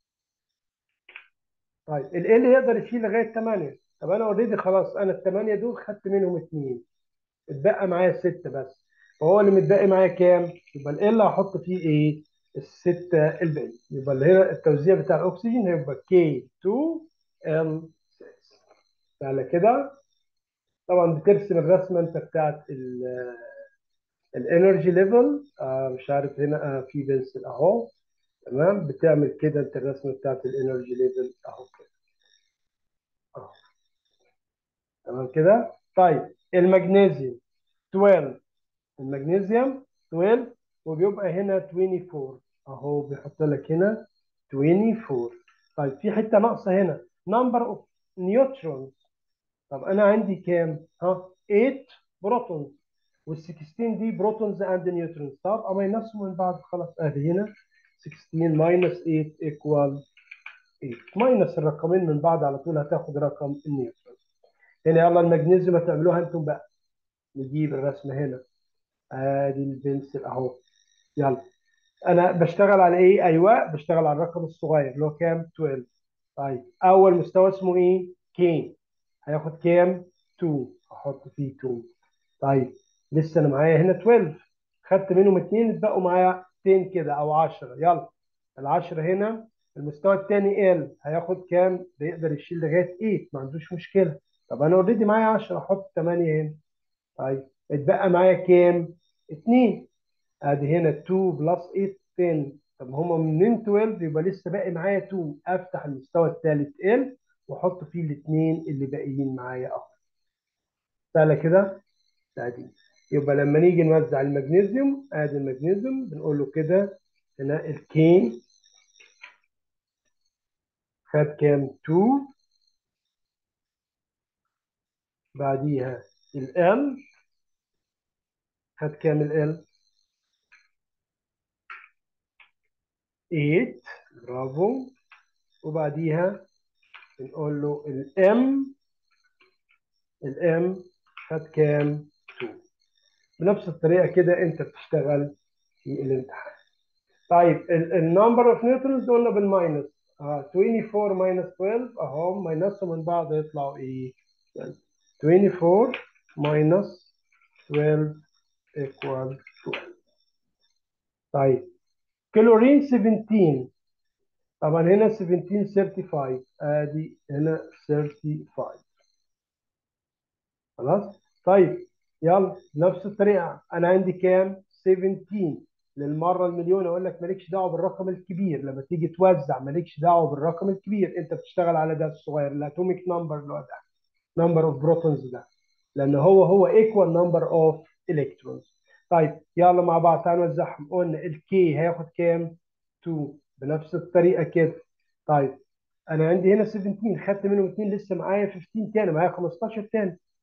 A: طيب ال ال يقدر يشيل لغايه 8 طب انا اوريدي خلاص انا الثمانيه دول خدت منهم اثنين اتبقى معايا سته بس فهو اللي متبقي معايا كام؟ يبقى ال ال هحط فيه ايه؟ السته الباقي يبقى اللي هنا التوزيع بتاع الاكسجين هيبقى K2L6 سهله كده طبعا بترسم الرسمه انت بتاعت الانرجي ليفل آه مش عارف هنا آه في بنسل اهو تمام بتعمل كده انت الرسمه بتاعت الانرجي ليفل اهو كده اهو تمام كده طيب المغنيسيوم 12 المغنيسيوم 12 وبيبقى هنا 24 اهو بيحط لك هنا 24 طيب في حته ناقصه هنا نمبر اوف نيوترونز طب انا عندي كام ها 8 بروتونز وال 16 دي بروتونز اند نيوترونز طب اما ينقسموا من بعض خلاص ادي هنا 16 ماينس 8 ايكوال 8 ماينس الرقمين من بعض على طول هتاخد رقم النيوترون هنا يلا المغنيسيوم هتعملوها انتم بقى نجيب الرسمه هنا ادي البنسل اهو يلا انا بشتغل على ايه ايوه بشتغل على الرقم الصغير اللي هو كام 12 طيب اول مستوى اسمه ايه كي هياخد كام 2 احط فيه 2 طيب لسه انا معايا هنا 12 خدت منهم اثنين اتبقوا معايا 10 كده او 10 يلا ال10 هنا المستوى الثاني ال هياخد كام بيقدر يشيل لغايه 8 ما عندوش مشكله طب انا اوريدي معايا 10 احط 8 هنا طيب اتبقى معايا كام 2 ادي هنا 2 بلس 8 10 طب هما منين 12 يبقى لسه باقي معايا 2 افتح المستوى الثالث ال واحط فيه الاثنين اللي باقيين معايا اهو سهله كده ادي يبقى لما نيجي نوزع المغنيسيوم ادي المغنيسيوم بنقول له كده هنا الكي خد كام 2 بعديها ال خد كام ال 8 برافو وبعديها بنقول له الام الام خد كام 2 بنفس الطريقه كده انت بتشتغل في الامتحان طيب النمبر اوف نيوترونز قلنا بالماينس اه 24 ماينس 12 اهو ماينسهم من بعض يطلعوا ايه 24 ماينس 12 equal 12 طيب كلورين 17 طبعا هنا 17 35 ادي هنا 35 خلاص طيب يلا نفس الطريقه انا عندي كام 17 للمره المليون اقول لك مالكش دعوه بالرقم الكبير لما تيجي توزع مالكش دعوه بالرقم الكبير انت بتشتغل على ده الصغير الاتوميك نمبر اللي هو ده نمبر اوف بروتونز ده لان هو هو ايكوال نمبر اوف الكترونز طيب يلا مع بعض تعالوا نوزعهم قلنا الكي هياخد كام 2 بنفس الطريقه كده طيب انا عندي هنا 17 خدت منهم 2 لسه معايا 15 تاني معايا 15 تاني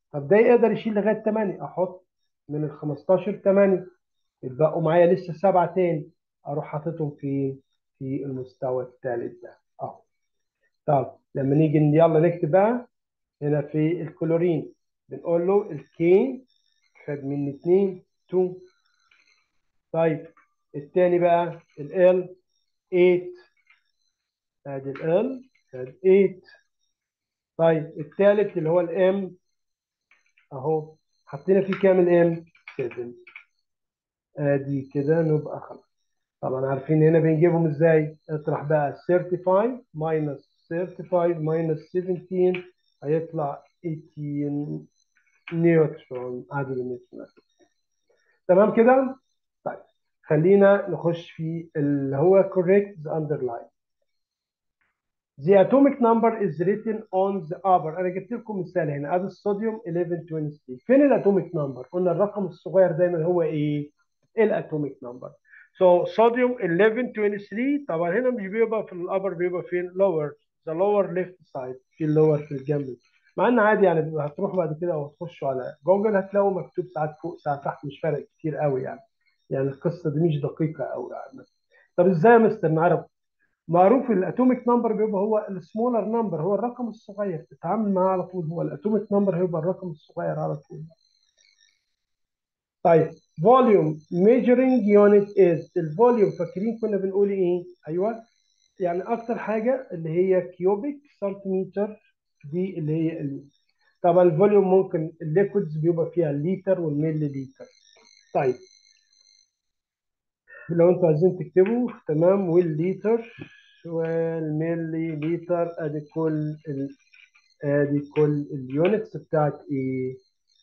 A: طب ده يقدر يشيل لغايه 8 احط من ال 15 8 يتبقوا معايا لسه سبعه تاني اروح حاططهم فين؟ في المستوى الثالث ده اهو طب لما نيجي يلا نكتب بقى هنا في الكلورين بنقول له الكين خد مني 2 2 طيب الثاني بقى ال 8 ادي ال خد 8 طيب الثالث اللي هو الام اهو حطينا فيه كام الام 7 ادي كده نبقى خلاص طبعا عارفين هنا بنجيبهم ازاي اطرح بقى 35 ماينس 35 ماينس 17 هيطلع 18 نيوترون عدد النيوترونات تمام كده طيب خلينا نخش في اللي هو correct the underline The atomic number is written on the upper انا جبت لكم مثال هنا ادي الصوديوم 1123 فين الاتوميك نمبر قلنا الرقم الصغير دايما هو ايه الاتوميك نمبر so صوديوم 1123 طبعا هنا مش بيبقى في الابر بيبقى فين lower the lower left side في اللور في الجنب مع ان عادي يعني هتروح بعد كده او تخشوا على جوجل هتلاقوا مكتوب ساعات فوق ساعات تحت مش فارق كتير قوي يعني يعني القصه دي مش دقيقه قوي يعني طب ازاي يا مستر نعرف معروف الاتوميك نمبر بيبقى هو السمولر نمبر هو الرقم الصغير تتعامل معاه على طول هو الاتوميك نمبر هيبقى الرقم الصغير على طول طيب فوليوم ميجرنج يونت از الفوليوم فاكرين كنا بنقول ايه ايوه يعني اكتر حاجه اللي هي كيوبيك سنتيمتر دي اللي هي ال... طبعا الفوليوم ممكن الليكويدز بيبقى فيها الليتر والملي لتر طيب لو انتوا عايزين تكتبوا تمام والليتر والملي لتر ادي كل ال... ادي كل اليونتس بتاعت ايه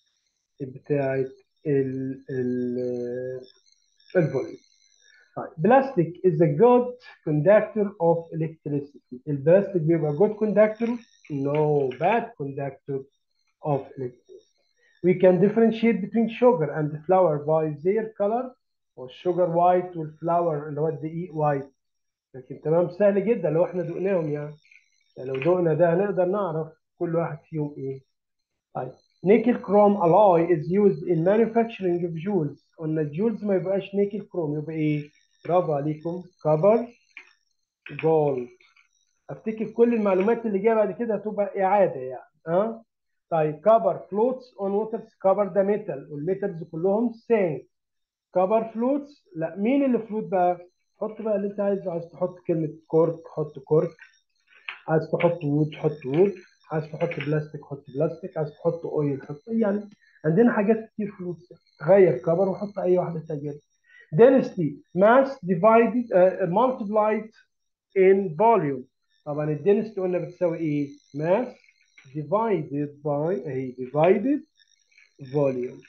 A: بتاعت ال ال الفوليوم طيب بلاستيك is a good conductor of electricity البلاستيك بيبقى good conductor no bad conductor of electricity we can differentiate between sugar and flour by their color والشوجر وايت والفلاور اللي هو الدقيق وايت لكن تمام سهل جدا لو احنا دقناهم يعني, يعني لو دقنا ده هنقدر نعرف كل واحد فيهم ايه طيب نيكل كروم alloy is used in manufacturing of jewels قلنا الجولز ما يبقاش نيكل كروم يبقى ايه برافو عليكم كبر جولد افتكر كل المعلومات اللي جايه بعد كده هتبقى اعاده يعني ها أه؟ طيب كبر فلوتس اون ووترز كبر ده ميتال والميتالز كلهم سينك كبر فلوتس لا مين اللي فلوت بقى حط بقى اللي انت عايزه عايز تحط كلمه كورك حط كورك عايز تحط وود حط وود عايز تحط بلاستيك حط بلاستيك عايز تحط اويل حط يعني عندنا حاجات كتير فلوس غير كبر وحط اي واحده تعجبك density mass divided uh, multiplied in volume طبعا الدنسيتي قلنا بتساوي ايه mass divided by اهي divided volume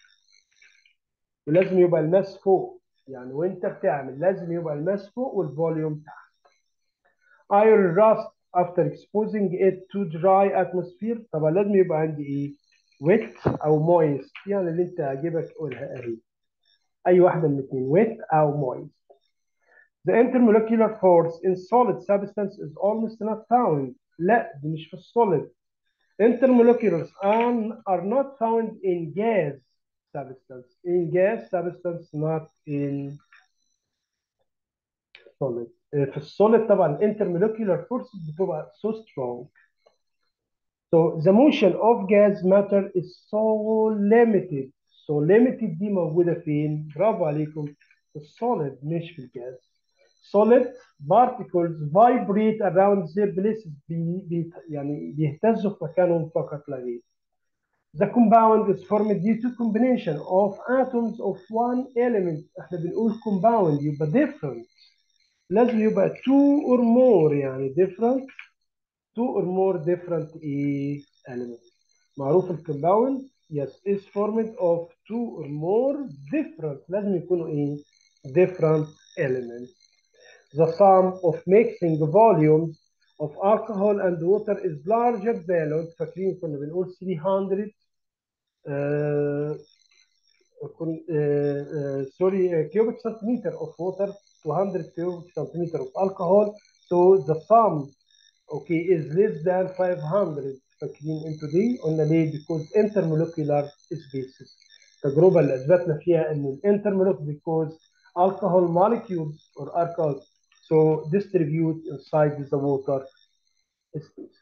A: ولازم يبقى الماس فوق يعني وانت بتعمل لازم يبقى الماس فوق والفوليوم تحت iron rust after exposing it to dry atmosphere طبعا لازم يبقى عندي ايه wet او moist يعني اللي انت عاجبك قولها اهي اي واحده من الاثنين wet او moist The intermolecular force in solid substance is almost not found. لا دي مش في السوليد. Intermoleculars are, are not found in gas substance. In gas substance not in solid. في السوليد طبعا intermolecular forces بتبقى so strong. So the motion of gas matter is so limited. So limited دي موجودة فين؟ برافو عليكم. في السوليد مش في الجاز. solid particles vibrate around their places بي بي يعني بيهتزوا في مكانهم فقط لا غير. The compound is formed due to combination of atoms of one element. احنا بنقول compound يبقى different. لازم يبقى two or more يعني different two or more different ايه elements. معروف الكومباوند yes is formed of two or more different لازم يكونوا ايه different elements. the sum of mixing volumes of alcohol and water is larger than لو انتوا فاكرين كنا بنقول 300 uh, sorry cubic centimeter of water 200 cubic centimeter of alcohol so the sum okay is less than 500 فاكرين انتوا دي قلنا ليه because intermolecular spaces التجربه اللي اثبتنا فيها ان الانترمولكيولر because alcohol molecules or alcohol so distribute inside the water spaces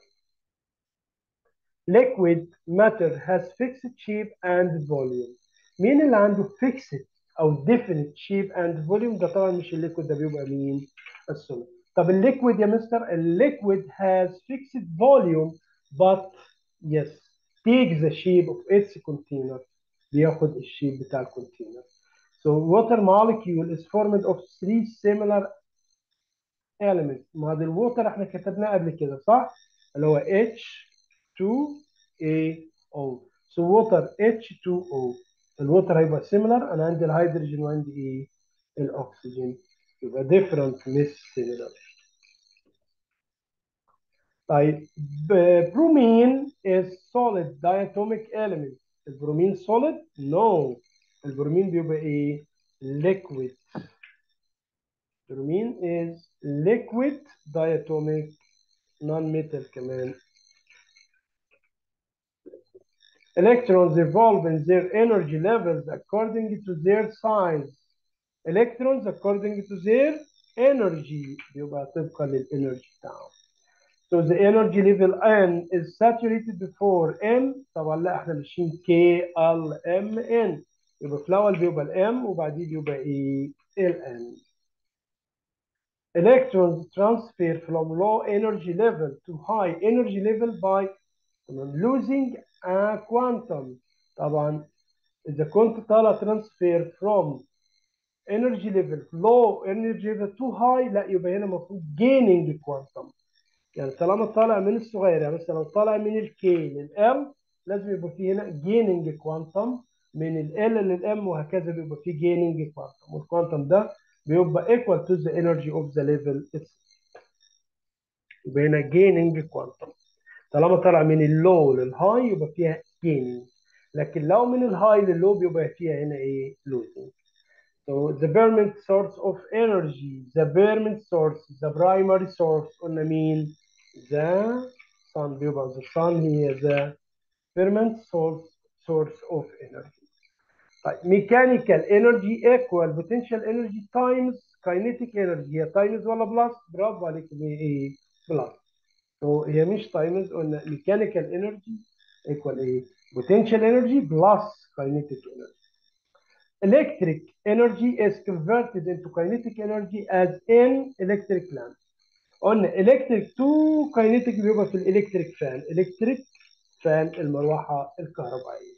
A: liquid matter has fixed shape and volume مين اللي عنده fixed او definite shape and volume ده طبعا مش الليكويد ده بيبقى مين السوليد طب الليكويد يا مستر الليكويد has fixed volume but yes take the shape of its container بياخد الشيب بتاع الكونتينر so water molecule is formed of three similar elements ما هذا الووتر احنا كتبناه قبل كده صح اللي هو H2AO so water H2O الووتر هيبقى similar انا عندي الهيدروجين وعندي ايه الاكسجين يبقى different مش similar طيب برومين is solid diatomic element البرومين solid no البرومين بيبقى ايه liquid البرومين is liquid diatomic non-metal كمان electrons evolve in their energy levels according to their size electrons according to their energy بيبقى طبقا للانرجي بتاعهم So the energy level N is saturated before M طبعا لا احنا ماشيين K L M N يبقى في الأول بيبقى ال M وبعدين بيبقى إيه ال N. Electrons transfer from low energy level to high energy level by losing a quantum طبعا إذا كنت طالع transfer from energy level low energy level to high لا يبقى هنا المفروض gaining quantum يعني طالما طالع من الصغير يعني مثلا لو طالع من الكي للام لازم يبقى فيه هنا جيننج كوانتم من ال للام وهكذا بيبقى فيه جيننج كوانتم والكوانتم ده بيبقى equal to the energy of the level يبقى هنا جيننج كوانتم طالما طالع من اللو للهاي يبقى فيها جيننج لكن لو من الهاي لللو بيبقى فيها هنا ايه losing So the permanent source of energy, the permanent source, the primary source قلنا مين؟ the sun بيبقى the sun هي the permanent source source of energy. طيب mechanical energy equal potential energy times kinetic energy هي times ولا بلس؟ برافو عليك هي ايه؟ بلس. So هي مش times قلنا mechanical energy equal ايه؟ potential energy plus kinetic energy. Electric energy is converted into kinetic energy as in electric lamp. قلنا electric to kinetic بيبقى في الالكتريك فان electric فان المروحة الكهربائية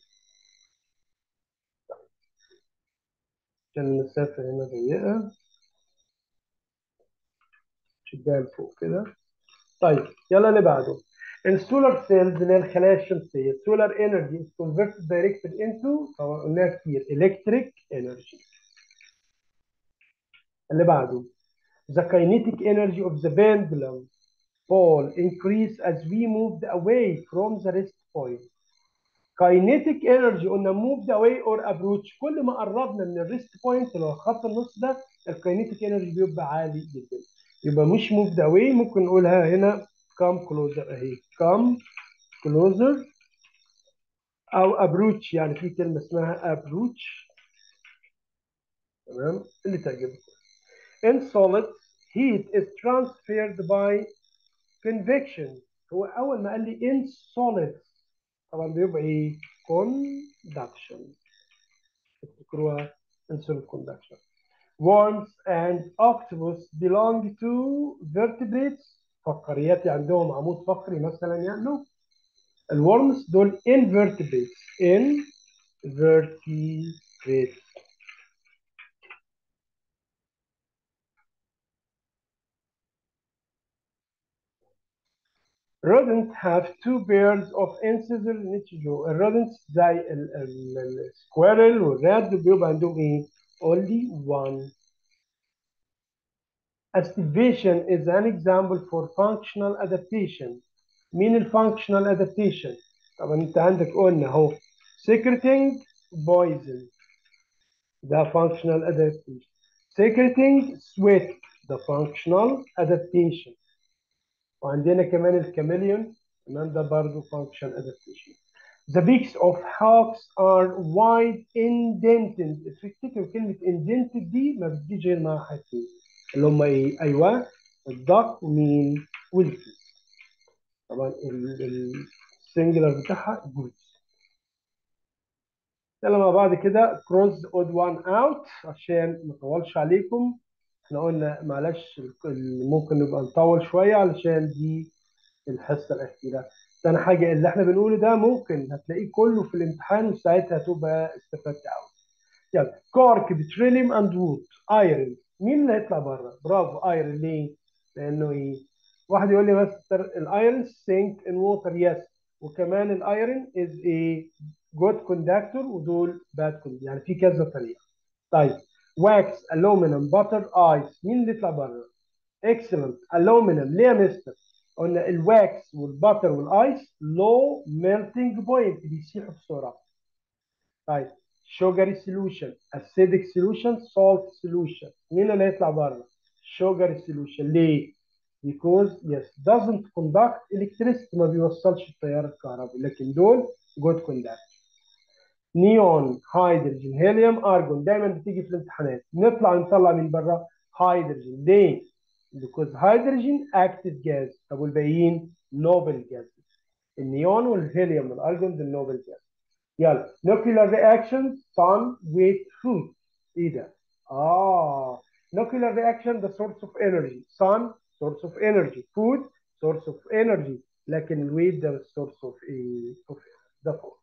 A: عشان المسافة هنا ضيقة شدها لفوق كده طيب يلا اللي بعده السولار سيلز اللي هي الخلايا الشمسية solar energy is converted directly into طبعا قلناها كتير electric energy اللي بعده the kinetic energy of the pendulum ball increase as we moved away from the rest point. Kinetic energy قلنا moved away or approach كل ما قربنا من الريست بوينت اللي هو خط النص ده الكاينيتيك انرجي بيبقى عالي جدا. يبقى مش moved away ممكن نقولها هنا come closer اهي come closer او approach يعني في كلمه اسمها approach تمام اللي تعجبك. In solid heat is transferred by convection هو اول ما قال لي in solid طبعا بيبقى ايه conduction افتكروها in solid conduction worms and octopus belong to vertebrates فقريات عندهم عمود فقري مثلا يعني no. الورمز دول invertebrates invertebrates rodents have two pairs of incisors نتشجوا الرودنتس زي السكويرل والراد بيبقى عندهم ايه؟ only one. Activation is an example for functional adaptation. مين الفانكشنال adaptation؟ طبعا انت عندك قلنا اهو secreting poison ده functional adaptation. Secreting sweat ده functional adaptation. وعندنا كمان الكاميليون تمام ده برضه function adaptation The beaks of hawks are wide indented تفتكروا كلمة indented دي ما بتجيش غير مع حاجتين اللي هم ايه؟ ايوه الدك ومين؟ والكيس طبعا السنجلر بتاعها جود يلا مع بعض كده cross the odd one out عشان ما اطولش عليكم احنا قلنا معلش ال- ممكن نبقى نطول شويه علشان دي الحصه الاخيره تاني حاجه اللي احنا بنقوله ده ممكن هتلاقيه كله في الامتحان وساعتها هتبقى استفدت قوي يلا كارك بتريليوم اند وود ايرون مين اللي هيطلع بره برافو ايرون ليه لانه ايه واحد يقول لي مستر الايرون سينك ان ووتر يس وكمان الايرون از ايه جود كوندكتور ودول باد كوندكتور يعني في كذا طريقه طيب واكس الومنيوم باتر ايس مين اللي يطلع بره اكسلنت الومنيوم ليه يا مستر قلنا الواكس والباتر والايس لو ميلتنج بوينت بيسيحوا بسرعه طيب sugary solution acidic solution salt solution مين اللي هيطلع بره sugary solution ليه because yes doesn't conduct electricity ما بيوصلش التيار الكهربي لكن دول good conduct نيون هيدروجين هيليوم ارجون دايما بتيجي في الامتحانات نطلع نطلع من بره هيدروجين ليه because hydrogen active gas طب والباقيين noble gases النيون والهيليوم والارجون دول noble gases يلا nuclear reaction sun with food ايه ده؟ اه nuclear reaction the source of energy sun source of energy food source of energy لكن الويت ده source of ايه؟ of the food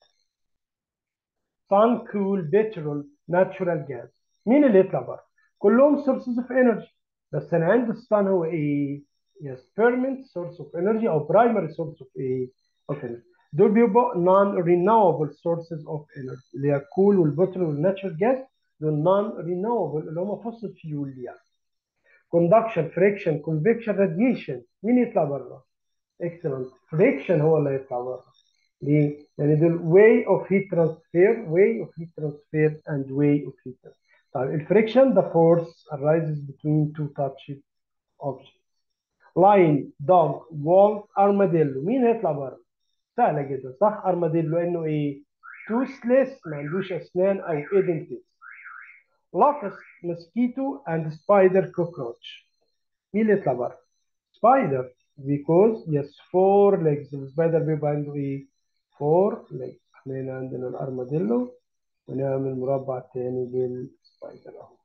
A: sun cool petrol natural gas مين اللي يطلع بره؟ كلهم sources of energy بس انا عندي الصن هو ايه؟ yes permanent source of energy او primary source of ايه؟ of energy دول بيبقوا non renewable sources of energy اللي هي الكول والبترول والناتشرال جاز دول non renewable اللي هم فوسل فيول يعني conduction friction convection radiation مين يطلع بره؟ excellent friction هو اللي يطلع بره ليه؟ لان دول way of heat transfer way of heat transfer and way of heat transfer طيب الفريكشن the force arises between two touched objects lion dog wolf armadillo مين هيطلع بره؟ سهله جدا صح ارماديلو لانه ايه توثلس ما عندوش اسنان او ايدنتس لوكست موسكيتو اند سبايدر كوكروتش مين اللي يطلع بره سبايدر because yes four legs السبايدر بيبقى عنده ايه four legs احنا هنا عندنا الارماديلو ونعمل مربع تاني للسبايدر اهو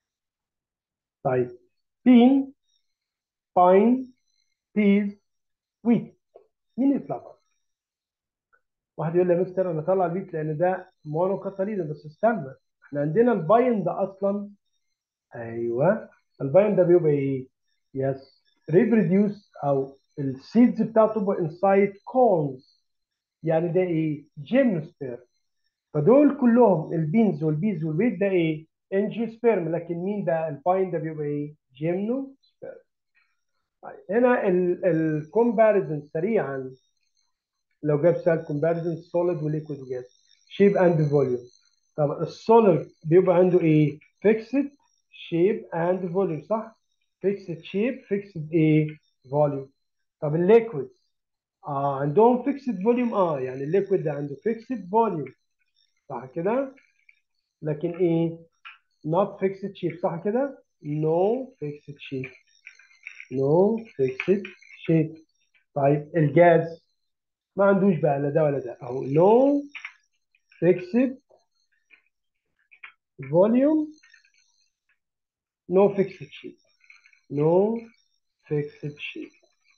A: طيب بين باين بيز ويت مين يطلع بره واحد يقول لي يا مستر انا طالع الويت لان ده مونو كاتاليزم بس استنى احنا عندنا الباين ده اصلا ايوه الباين ده بيبقى ايه؟ يس ريبروديوس او السيدز بتاعته بتبقى انسايد كونز يعني ده ايه؟ جيمنوسبير فدول كلهم البينز والبيز والويت ده ايه؟ انجيوسبيرم لكن مين ده؟ الباين ده بيبقى ايه؟ جيمنوسبيرم طيب هنا الكومباريزن سريعا لو جاب سؤال كومباريزن سوليد وليكويد وجاز شيب اند فوليوم طب السوليد بيبقى عنده ايه؟ فيكسد شيب اند فوليوم صح؟ فيكسد شيب فيكسد ايه؟ فوليوم طب الليكويد اه عندهم فيكسد فوليوم اه يعني الليكويد ده عنده فيكسد فوليوم صح كده؟ لكن ايه؟ not fixed shape صح كده؟ no fixed shape no fixed shape طيب الجاز ما عندوش بقى لا ده ولا ده اهو no fixed volume no fixed shape no fixed shape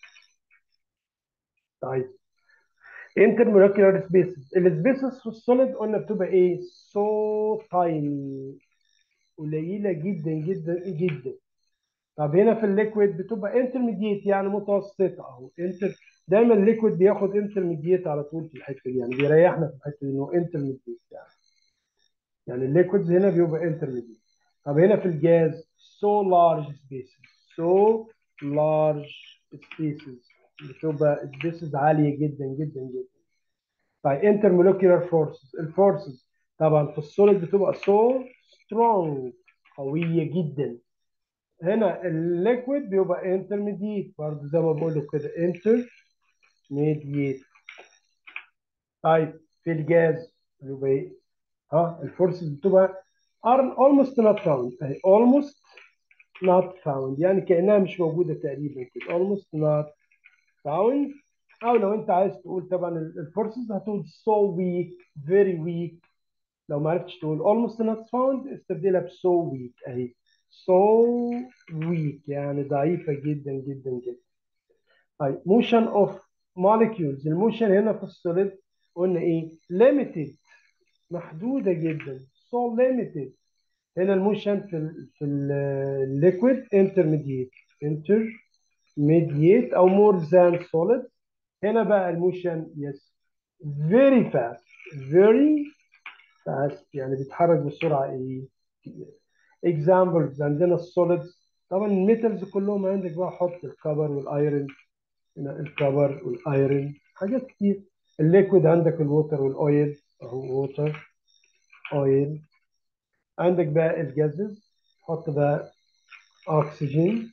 A: طيب intermolecular spaces السبيسز في السوليد قلنا بتبقى ايه so tiny قليله جدا جدا جدا طب هنا في الليكويد بتبقى انترميديت يعني متوسطه اهو انتر دايما الليكويد بياخد انترميديت على طول في الحته دي يعني بيريحنا في الحته دي انه انترميديت يعني يعني الليكويدز هنا بيبقى انترميديت طب هنا في الجاز so large spaces so large spaces بتبقى spaces عاليه جدا جدا جدا طيب intermolecular forces الفورسز طبعا في السوليد بتبقى so strong قويه جدا هنا الليكويد بيبقى انترميديت برضه زي ما بقول له كده انتر ميديت طيب في الجاز يبقى ايه؟ ها الفورسز بتبقى are almost not found اهي almost not found يعني كأنها مش موجودة تقريبا كده almost not found أو لو أنت عايز تقول طبعا الفورسز هتقول so weak very weak لو ما عرفتش تقول almost not found استبدلها ب so weak أهي so weak يعني ضعيفة جدا جدا جدا طيب motion of molecules الموشن هنا في السوليد قلنا ايه limited محدودة جدا so limited هنا الموشن في ال في الليكويد intermediate intermediate او more than solid هنا بقى الموشن yes very fast very fast يعني بيتحرك بسرعة ايه examples عندنا السوليدز طبعا الميتالز كلهم عندك بقى حط الكبر والايرون هنا الكبر والايرون حاجات كتير الليكويد عندك الووتر والاويل اهو ووتر اويل عندك بقى الجازز حط بقى اكسجين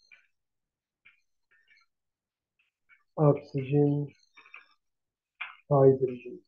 A: اكسجين هيدروجين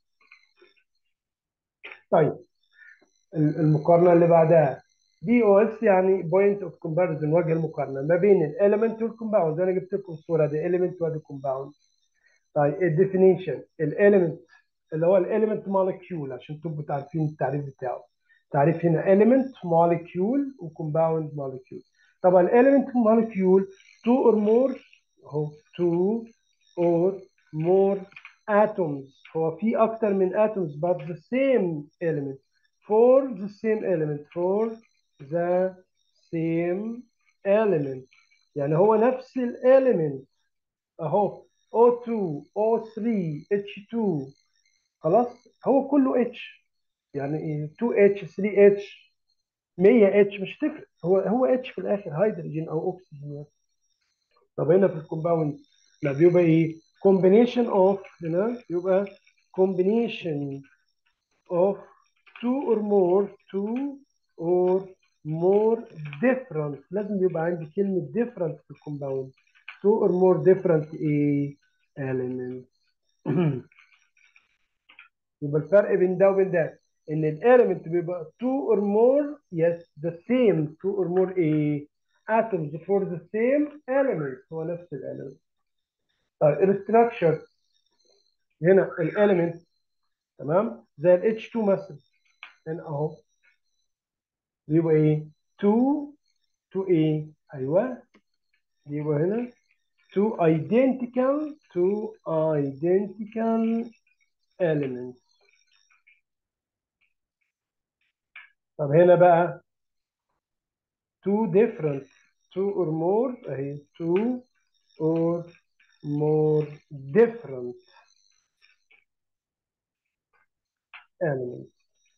A: طيب المقارنه اللي بعدها بي او اس يعني بوينت اوف كومباريزون وجه المقارنه ما بين الاليمنت والكومباوند انا جبت لكم الصوره دي اليمنت وادي كومباوند طيب الديفينيشن الاليمنت اللي هو الاليمنت مولكيول عشان تبقوا عارفين التعريف بتاعه تعريف هنا element molecule وcompound molecule طبعا element molecule two or more اهو two or more atoms هو في اكتر من atoms but the same element for the same element for the same element يعني هو نفس الاليمنت اهو O2 O3 H2 خلاص هو كله H يعني 2H 3H 100H مش تفرق هو هو H في الاخر هيدروجين او اكسجين طب هنا في الكومباوند لا بيبقى ايه combination of هنا يبقى combination of two or more two or more different لازم يبقى عندي كلمة different في الكومباوند two or more different ايه elements يبقى الفرق بين ده وبين ده ان الاليمنت بيبقى two or more yes the same two or more ايه atoms for the same element هو نفس الاليمنت طيب الستراكشر هنا الاليمنت تمام زي ال H2 مثلا هنا اهو بيبقى ايه 2 2 ايه ايوه بيبقى هنا 2 identical 2 identical elements طب هنا بقى two different two or more اهي two or more different elements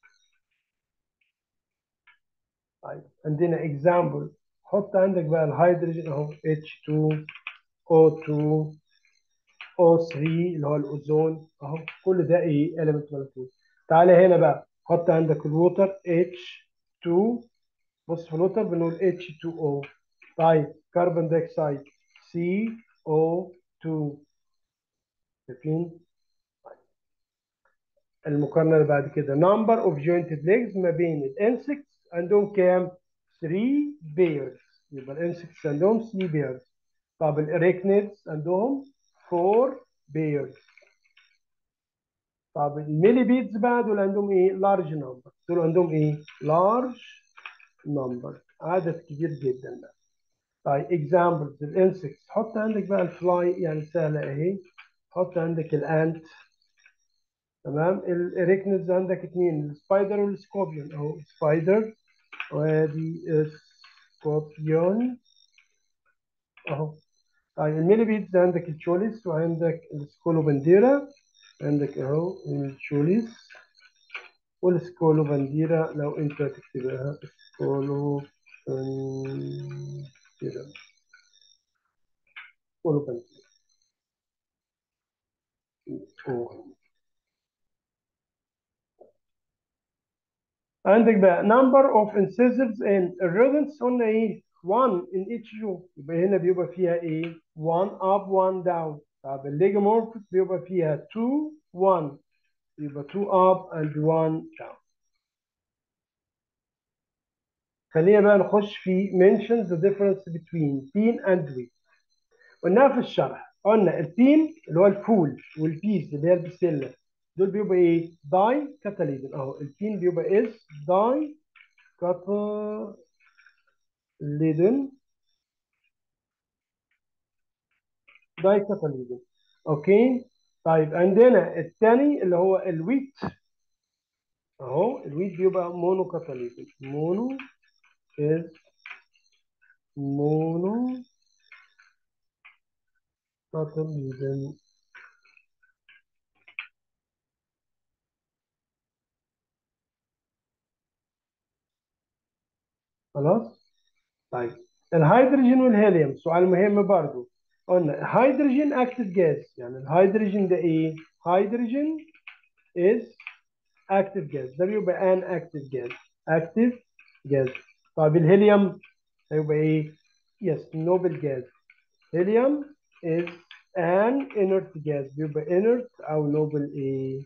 A: طيب عندنا example حط عندك بقى الهيدروجين اهو H2 O2 O3 اللي هو الاوزون اهو كل ده ايه element molecule تعالى هنا بقى حط عندك الووتر H2 بص في الووتر بنقول H2O طيب كربون دايوكسيد CO2 شايفين المقارنة اللي بعد كده number of jointed legs ما بين الانسكتس عندهم كام 3 pairs يبقى الانسكتس عندهم 3 pairs طب الاريكنيدز عندهم 4 pairs طب الميليبيدز بقى دول عندهم ايه large number دول عندهم ايه large number عدد كبير جدا بقى طيب examples الانسكتس حط عندك بقى الفلاي يعني سهله اهي حط عندك الانت تمام الاريكنيدز عندك اثنين السبايدر والسكوربيون اهو سبايدر وادي سكوربيون اهو طيب الميليبيدز عندك التشوليس وعندك السكولوبنديرا عندك اهو التشوليس والسكولوبنديرا لو انت تكتبها سكولوبنديرا سكولوبنديرا عندك بقى number of incisives in rodents قلنا ايه 1 in each jaw يبقى هنا بيبقى فيها ايه 1 up 1 down طب الليجامورفس بيبقى فيها 2 1 يبقى 2 up and 1 down خلينا بقى نخش في mentions the difference between bean and wheat قلناها في الشرح قلنا البين اللي هو الفول والبيز اللي هي البسله دول بيبقى ايه داي كاتاليزم اهو البين بيبقى اس داي كاتاليزم داي كاتاليزم اوكي طيب عندنا الثاني اللي هو الويت اهو الويت بيبقى مونو كاتاليزم مونو is mono catalysm خلاص طيب الهيدروجين والهيليوم سؤال مهم برضو قلنا هيدروجين اكتف جاز يعني الهيدروجين ده ايه هيدروجين is active gas ده بيبقى an active gas active gas طيب الهيليوم هيبقى ايه yes noble gas helium is an inert gas بيبقى inert او noble ايه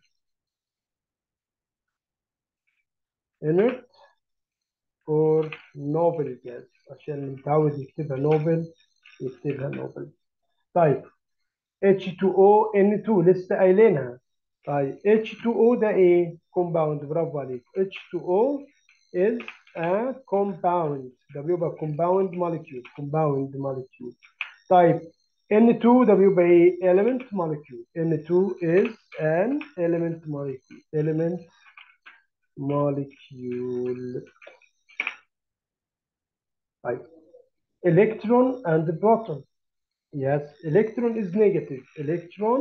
A: inert or noble gas عشان اللي متعود يكتبها noble يكتبها noble طيب H2O N2 لسه قايلينها طيب H2O ده ايه compound برافو عليك H2O is a compound ده بيبقى compound molecule compound molecule طيب N2 ده بيبقى ايه element molecule N2 is an element molecule element molecule طيب electron and proton yes electron is negative electron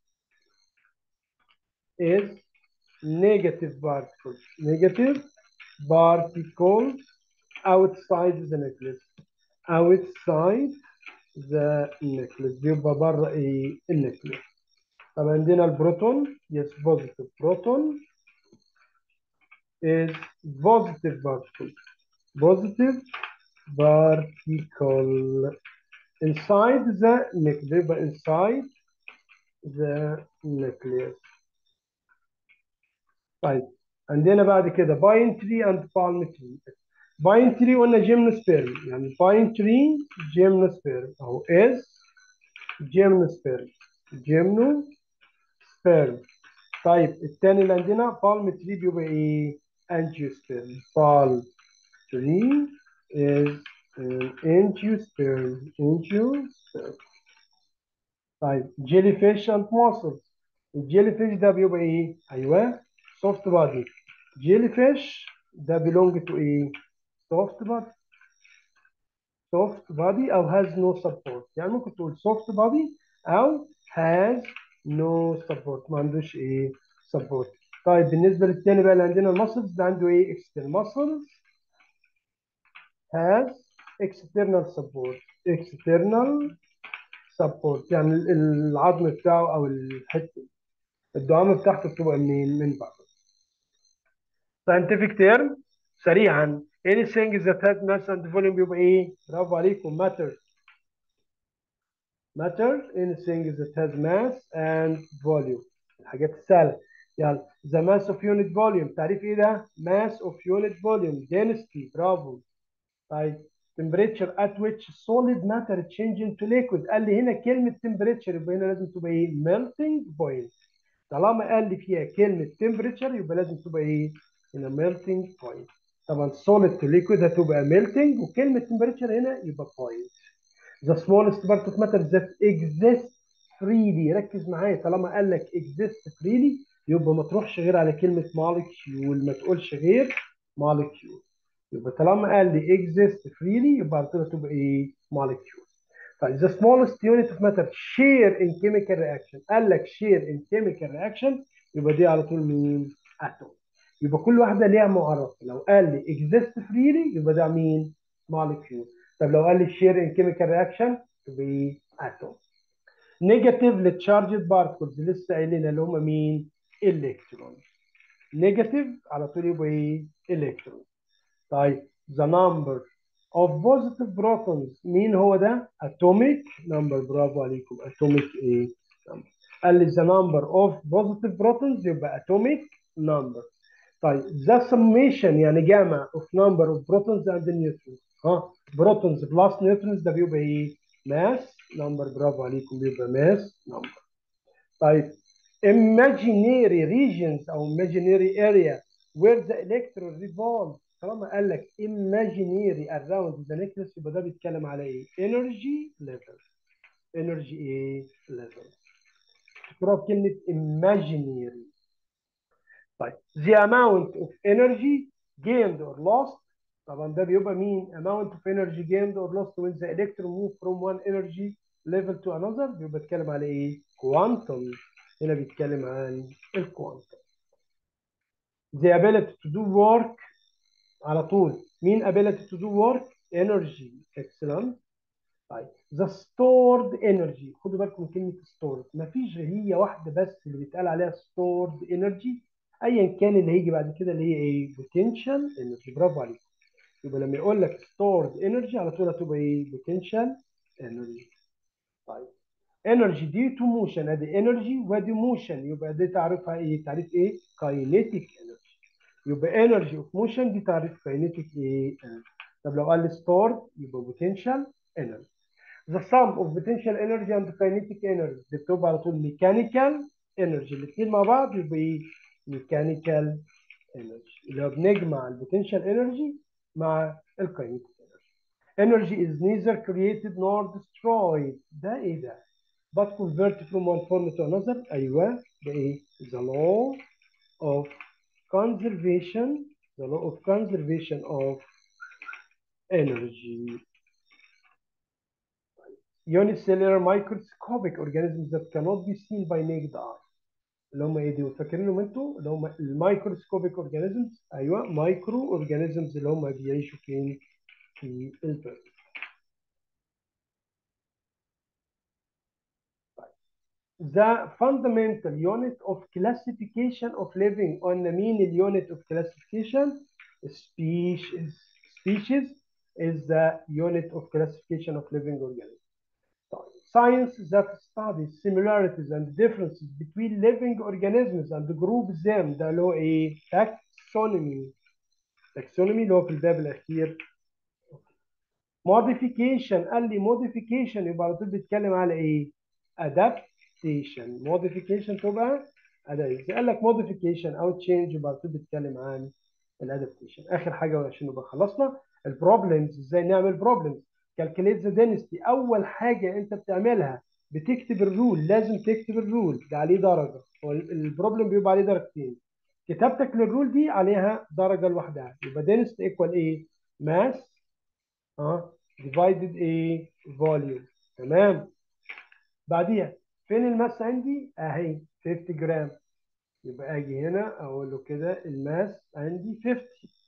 A: is negative particles negative particles outside the nucleus outside the nucleus بيبقى بره ايه النيوكليس طب عندنا البروتون yes positive proton is positive particle positive particle inside the nucleus يبقى inside the nucleus طيب عندنا بعد كده باين تري اند بالم تري باين تري قلنا جيمنوسبيرم يعني باين تري جيمنوسبيرم اهو اس جيمنوسبيرم جيمنوسبيرم طيب الثاني اللي عندنا بالم تري بيبقى ايه انجيوسبيرم بالم تري is an angiosperm angiosperm طيب جيلي فيش اند mussels الجيلي فيش ده بيبقى ايه ايوه soft body jellyfish ده belong to a soft body soft body أو has no support يعني ممكن تقول soft body أو has no support ما عندوش ايه support طيب بالنسبة للتاني بقى اللي عندنا المسلز ده عنده ايه external muscles has external support external support يعني العظم بتاعه أو الحتة الدعامة بتاعته بتبقى منين من بره scientific term سريعا anything that has mass and volume بيبقى ايه؟ برافو عليكم matter matter anything that has mass and volume الحاجات السهلة يلا the mass of unit volume تعريف ايه ده؟ mass of unit volume density برافو طيب temperature at which solid matter change into liquid قال لي هنا كلمة temperature يبقى هنا لازم تبقى ايه؟ melting point طالما قال لي فيها كلمة temperature يبقى لازم تبقى ايه؟ هنا melting point طبعا solid to liquid هتبقى melting وكلمة temperature هنا يبقى point the smallest part of matter that exists freely ركز معايا طالما قال لك exist freely يبقى ما تروحش غير على كلمة molecule ما تقولش غير molecule يبقى طالما قال لي exist freely يبقى على طول تبقى ايه molecule طيب the smallest unit of matter share in chemical reaction قال لك share in chemical reaction يبقى دي على طول مين atom يبقى كل واحده ليها معرف لو قال لي exist freely يبقى ده مين molecule طب لو قال لي share in chemical reaction يبقى ايه atom negatively charged particles لسه قايلين اللي هم مين electron negative على طول يبقى ايه electron طيب the number of positive protons مين هو ده atomic number برافو عليكم atomic ايه قال لي the number of positive protons يبقى atomic number طيب the summation يعني جمع of number of protons and neutrons ها protons plus neutrons ده بيبقى ايه mass number برافو عليكم بيبقى mass number طيب imaginary regions او imaginary area where the electron revolve طالما قال لك imaginary around the nucleus يبقى ده بيتكلم على ايه energy level energy ايه level تقرأ كلمة imaginary طيب the amount of energy gained or lost طبعا ده بيبقى مين amount of energy gained or lost when the electron move from one energy level to another بيبقى بيتكلم على ايه quantum هنا بيتكلم عن الكوانتم the ability to do work على طول مين ability to do work energy excellent طيب the stored energy خدوا بالكم من كلمه stored مفيش هي واحده بس اللي بيتقال عليها stored energy ايا كان اللي هيجي بعد كده اللي هي ايه potential energy برافو عليكم يبقى لما يقول لك stored energy على طول هتبقى ايه potential energy طيب energy دي تو موشن ادي energy ودي موشن يبقى دي تعريفها ايه تعريف ايه kinetic energy يبقى energy of motion دي تعريف kinetic ايه energy طب لو قال لي stored يبقى potential energy the sum of potential energy and kinetic energy دي بتبقى على طول mechanical energy الاثنين مع بعض يبقى ايه mechanical energy اللي هو بنجمع البوتنشال energy مع الكاينيتيك energy energy is neither created nor destroyed ده ايه ده but converted from one form to another ايوه ده ايه the law of conservation the law of conservation of energy unicellular microscopic organisms that cannot be seen by naked eye اللي هم ايه دول فاكرينهم انتوا اللي هم الميكروسكوبيك اورجانيزمز ايوه مايكرو اورجانيزمز اللي هم بيعيشوا فين في البرد The fundamental unit of classification of living قلنا مين اليونت of classification species species is the unit of classification of living organisms science that studies similarities and differences between living organisms and groups them ده اللي هو ايه taxonomy taxonomy اللي هو في الباب الاخير modification قال لي modification يبقى على طول بيتكلم على ايه adaptation modification تبقى adaptation قال لك modification او change يبقى على طول بيتكلم عن الادابتيشن اخر حاجه عشان نبقى خلصنا البروبلمز ازاي نعمل بروبلمز كالكوليت ذا دينستي اول حاجه انت بتعملها بتكتب الرول لازم تكتب الرول ده عليه درجه هو البروبلم بيبقى عليه درجتين كتابتك للرول دي عليها درجه لوحدها يبقى دينست ايكوال ايه ماس اه ديفايدد ايه فوليوم تمام بعديها فين الماس عندي اهي 50 جرام يبقى اجي هنا اقول له كده الماس عندي 50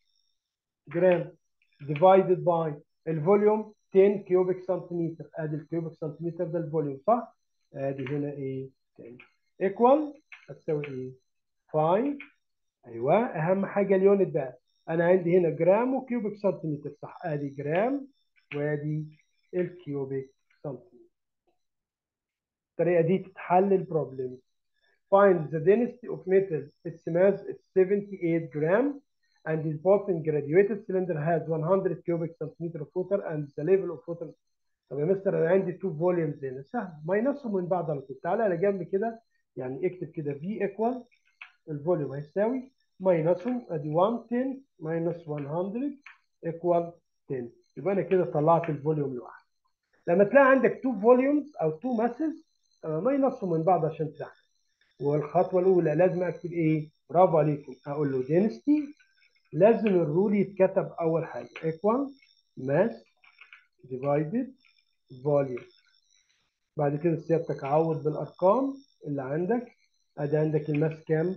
A: جرام ديفايدد باي الفوليوم 10 كيوبيك سنتيمتر ادي الكيوبيك سنتيمتر ده الفوليوم صح؟ ادي هنا ايه 10 ايكوال هتساوي ايه؟ 5 ايوه اهم حاجه اليونت بقى انا عندي هنا جرام وكيوبيك سنتيمتر صح ادي جرام وادي الكيوبيك سنتيمتر الطريقه دي تتحل البروبلم find the density of metal its mass is 78 gram and the bottom graduated cylinder has 100 cubic centimeter of water and the level of water طب يا مستر انا عندي تو فوليومز هنا سهل ماينسهم من بعض على طول تعالى على جنب كده يعني اكتب كده في ايكوال الفوليوم هيساوي ماينسهم ادي 110 ماينس 100 ايكوال 10 يبقى انا كده طلعت الفوليوم لوحده لما تلاقي عندك تو فوليومز او تو ماسز ماينسهم من بعض عشان تحسب والخطوه الاولى لازم اكتب ايه برافو عليكم اقول له density لازم الرول يتكتب اول حاجه equal mass divided volume بعد كده سيادتك عوض بالارقام اللي عندك ادي عندك الماس كام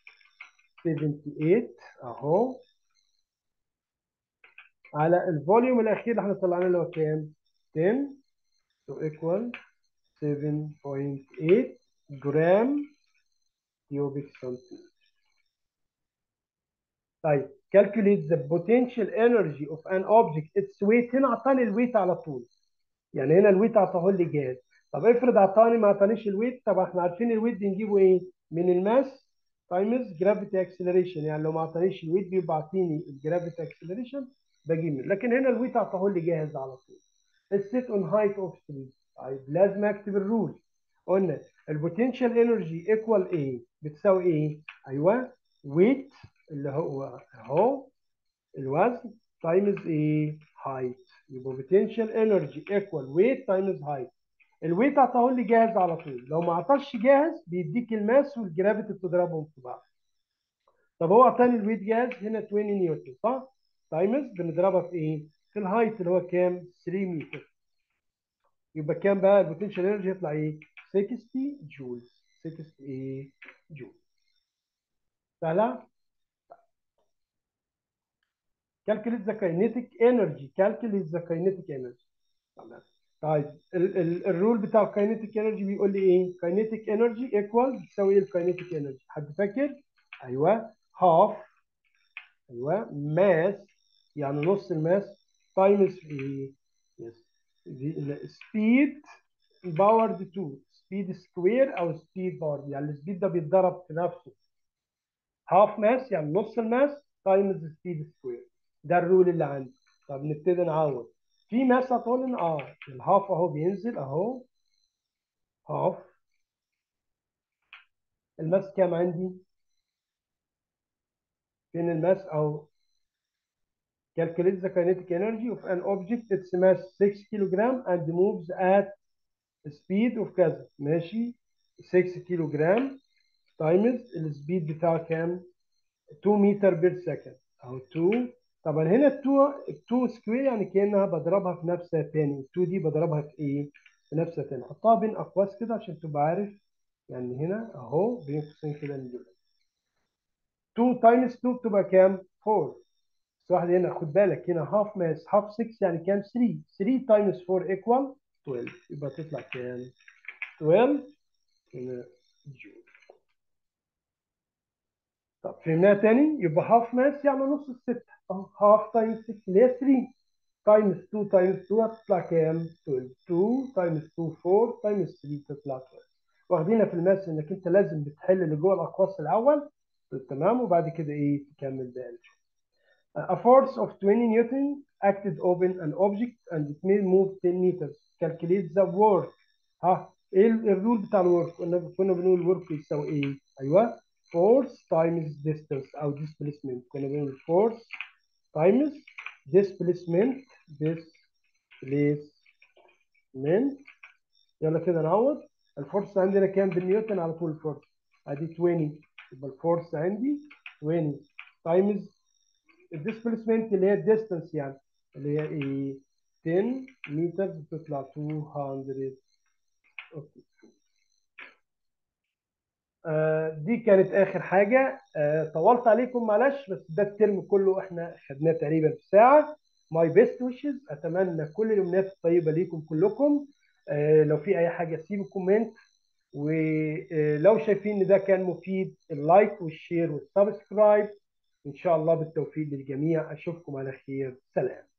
A: 78 اهو على الفوليوم الاخير اللي احنا طلعناه اللي هو كام 10 so equal 7.8 جرام cubic centimeter طيب calculate the potential energy of an object its weight هنا اعطاني الويت على طول يعني هنا الويت اعطاه لي جاهز طب افرض اعطاني ما اعطانيش الويت طب احنا عارفين الويت بنجيبه ايه من الماس تايمز جرافيتي اكسلريشن يعني لو ما اعطانيش الويت بيبقى اعطيني الجرافيتي اكسلريشن بجيب منه لكن هنا الويت اعطاه لي جاهز على طول السيت اون هايت اوف 3 طيب لازم اكتب الرول قلنا البوتنشال انرجي ايكوال ايه بتساوي ايه ايوه ويت اللي هو اهو الوزن تايمز ايه هايت يبقى بوتنشال انرجي ايكوال ويت تايمز هايت الويت اعطاه لي جاهز على طول لو ما اعطاش جاهز بيديك الماس والجرافيتي بتضربهم في بعض طب هو اعطاني الويت جاهز هنا 20 نيوتن صح تايمز بنضربها في ايه في الهايت اللي هو كام 3 متر يبقى كام بقى البوتنشال انرجي يطلع ايه 60 جول 60 ايه جول سهله calculate the kinetic energy calculate the kinetic energy تمام طيب ال ال الرول بتاع الكاينيتيك انرجي بيقول لي ايه كاينيتيك انرجي ايكوال بتساوي ايه الكاينيتيك انرجي حد فاكر ايوه هاف ايوه ماس يعني نص الماس تايمز ايه يس سبيد باورد 2 سبيد سكوير او سبيد باورد يعني السبيد ده بيتضرب في نفسه هاف ماس يعني نص الماس تايمز سبيد سكوير ده الرول اللي عندي طب نبتدي نعوض في ماس هتقول لنا اه الهاف اهو بينزل اهو هاف الماس كام عندي؟ فين الماس او calculate the kinetic energy of an object its mass 6 كيلوغرام and moves at speed of كذا ماشي 6 كيلوغرام تايمز السبيد بتاعه كام؟ 2 متر بير سكند او 2 طبعا هنا ال 2 ال 2 سكوير يعني كانها بضربها في نفسها تاني ال 2 دي بضربها في ايه؟ في نفسها تاني حطها بين اقواس كده عشان تبقى عارف يعني هنا اهو بين قوسين كده نجيب 2 تايمز 2 بتبقى كام؟ 4 بس واحد هنا خد بالك هنا هاف ماس هاف 6 يعني كام 3 3 تايمز 4 ايكوال 12 يبقى تطلع كام 12 هنا جول طب فهمناها تاني يبقى هاف ماس يعني نص الستة اهو هاف تايمز 6 اللي هي 3 تايمز 2 تايمز 2 هتطلع كام 12 2 تايمز 2 4 تايمز 3 تطلع 12 واخدينها في الماس انك انت لازم بتحل اللي جوه الاقواس الاول تمام وبعد كده ايه تكمل باقي A force of 20 Newton acted upon an object and it may move 10 meters. Calculate the work. ها ايه الرول بتاع الورك؟ كنا كنا بنقول الورك يساوي ايه؟ ايوه force times distance او displacement. كنا بنقول force times displacement displacement يلا كده نعوض الفورس عندنا كام بالنيوتن على طول الفورس؟ ادي 20 يبقى الفورس عندي 20 تايمز الديسبيسمنت اللي هي الديستانس يعني اللي هي ايه 10 متر بتطلع 200 اوكي آه دي كانت اخر حاجه آه طولت عليكم معلش بس ده الترم كله احنا خدناه تقريبا في ساعه ماي بيست ويشز اتمنى كل الامنيات الطيبه ليكم كلكم آه لو في اي حاجه سيبوا كومنت ولو شايفين ان ده كان مفيد اللايك والشير والسبسكرايب ان شاء الله بالتوفيق للجميع اشوفكم على خير سلام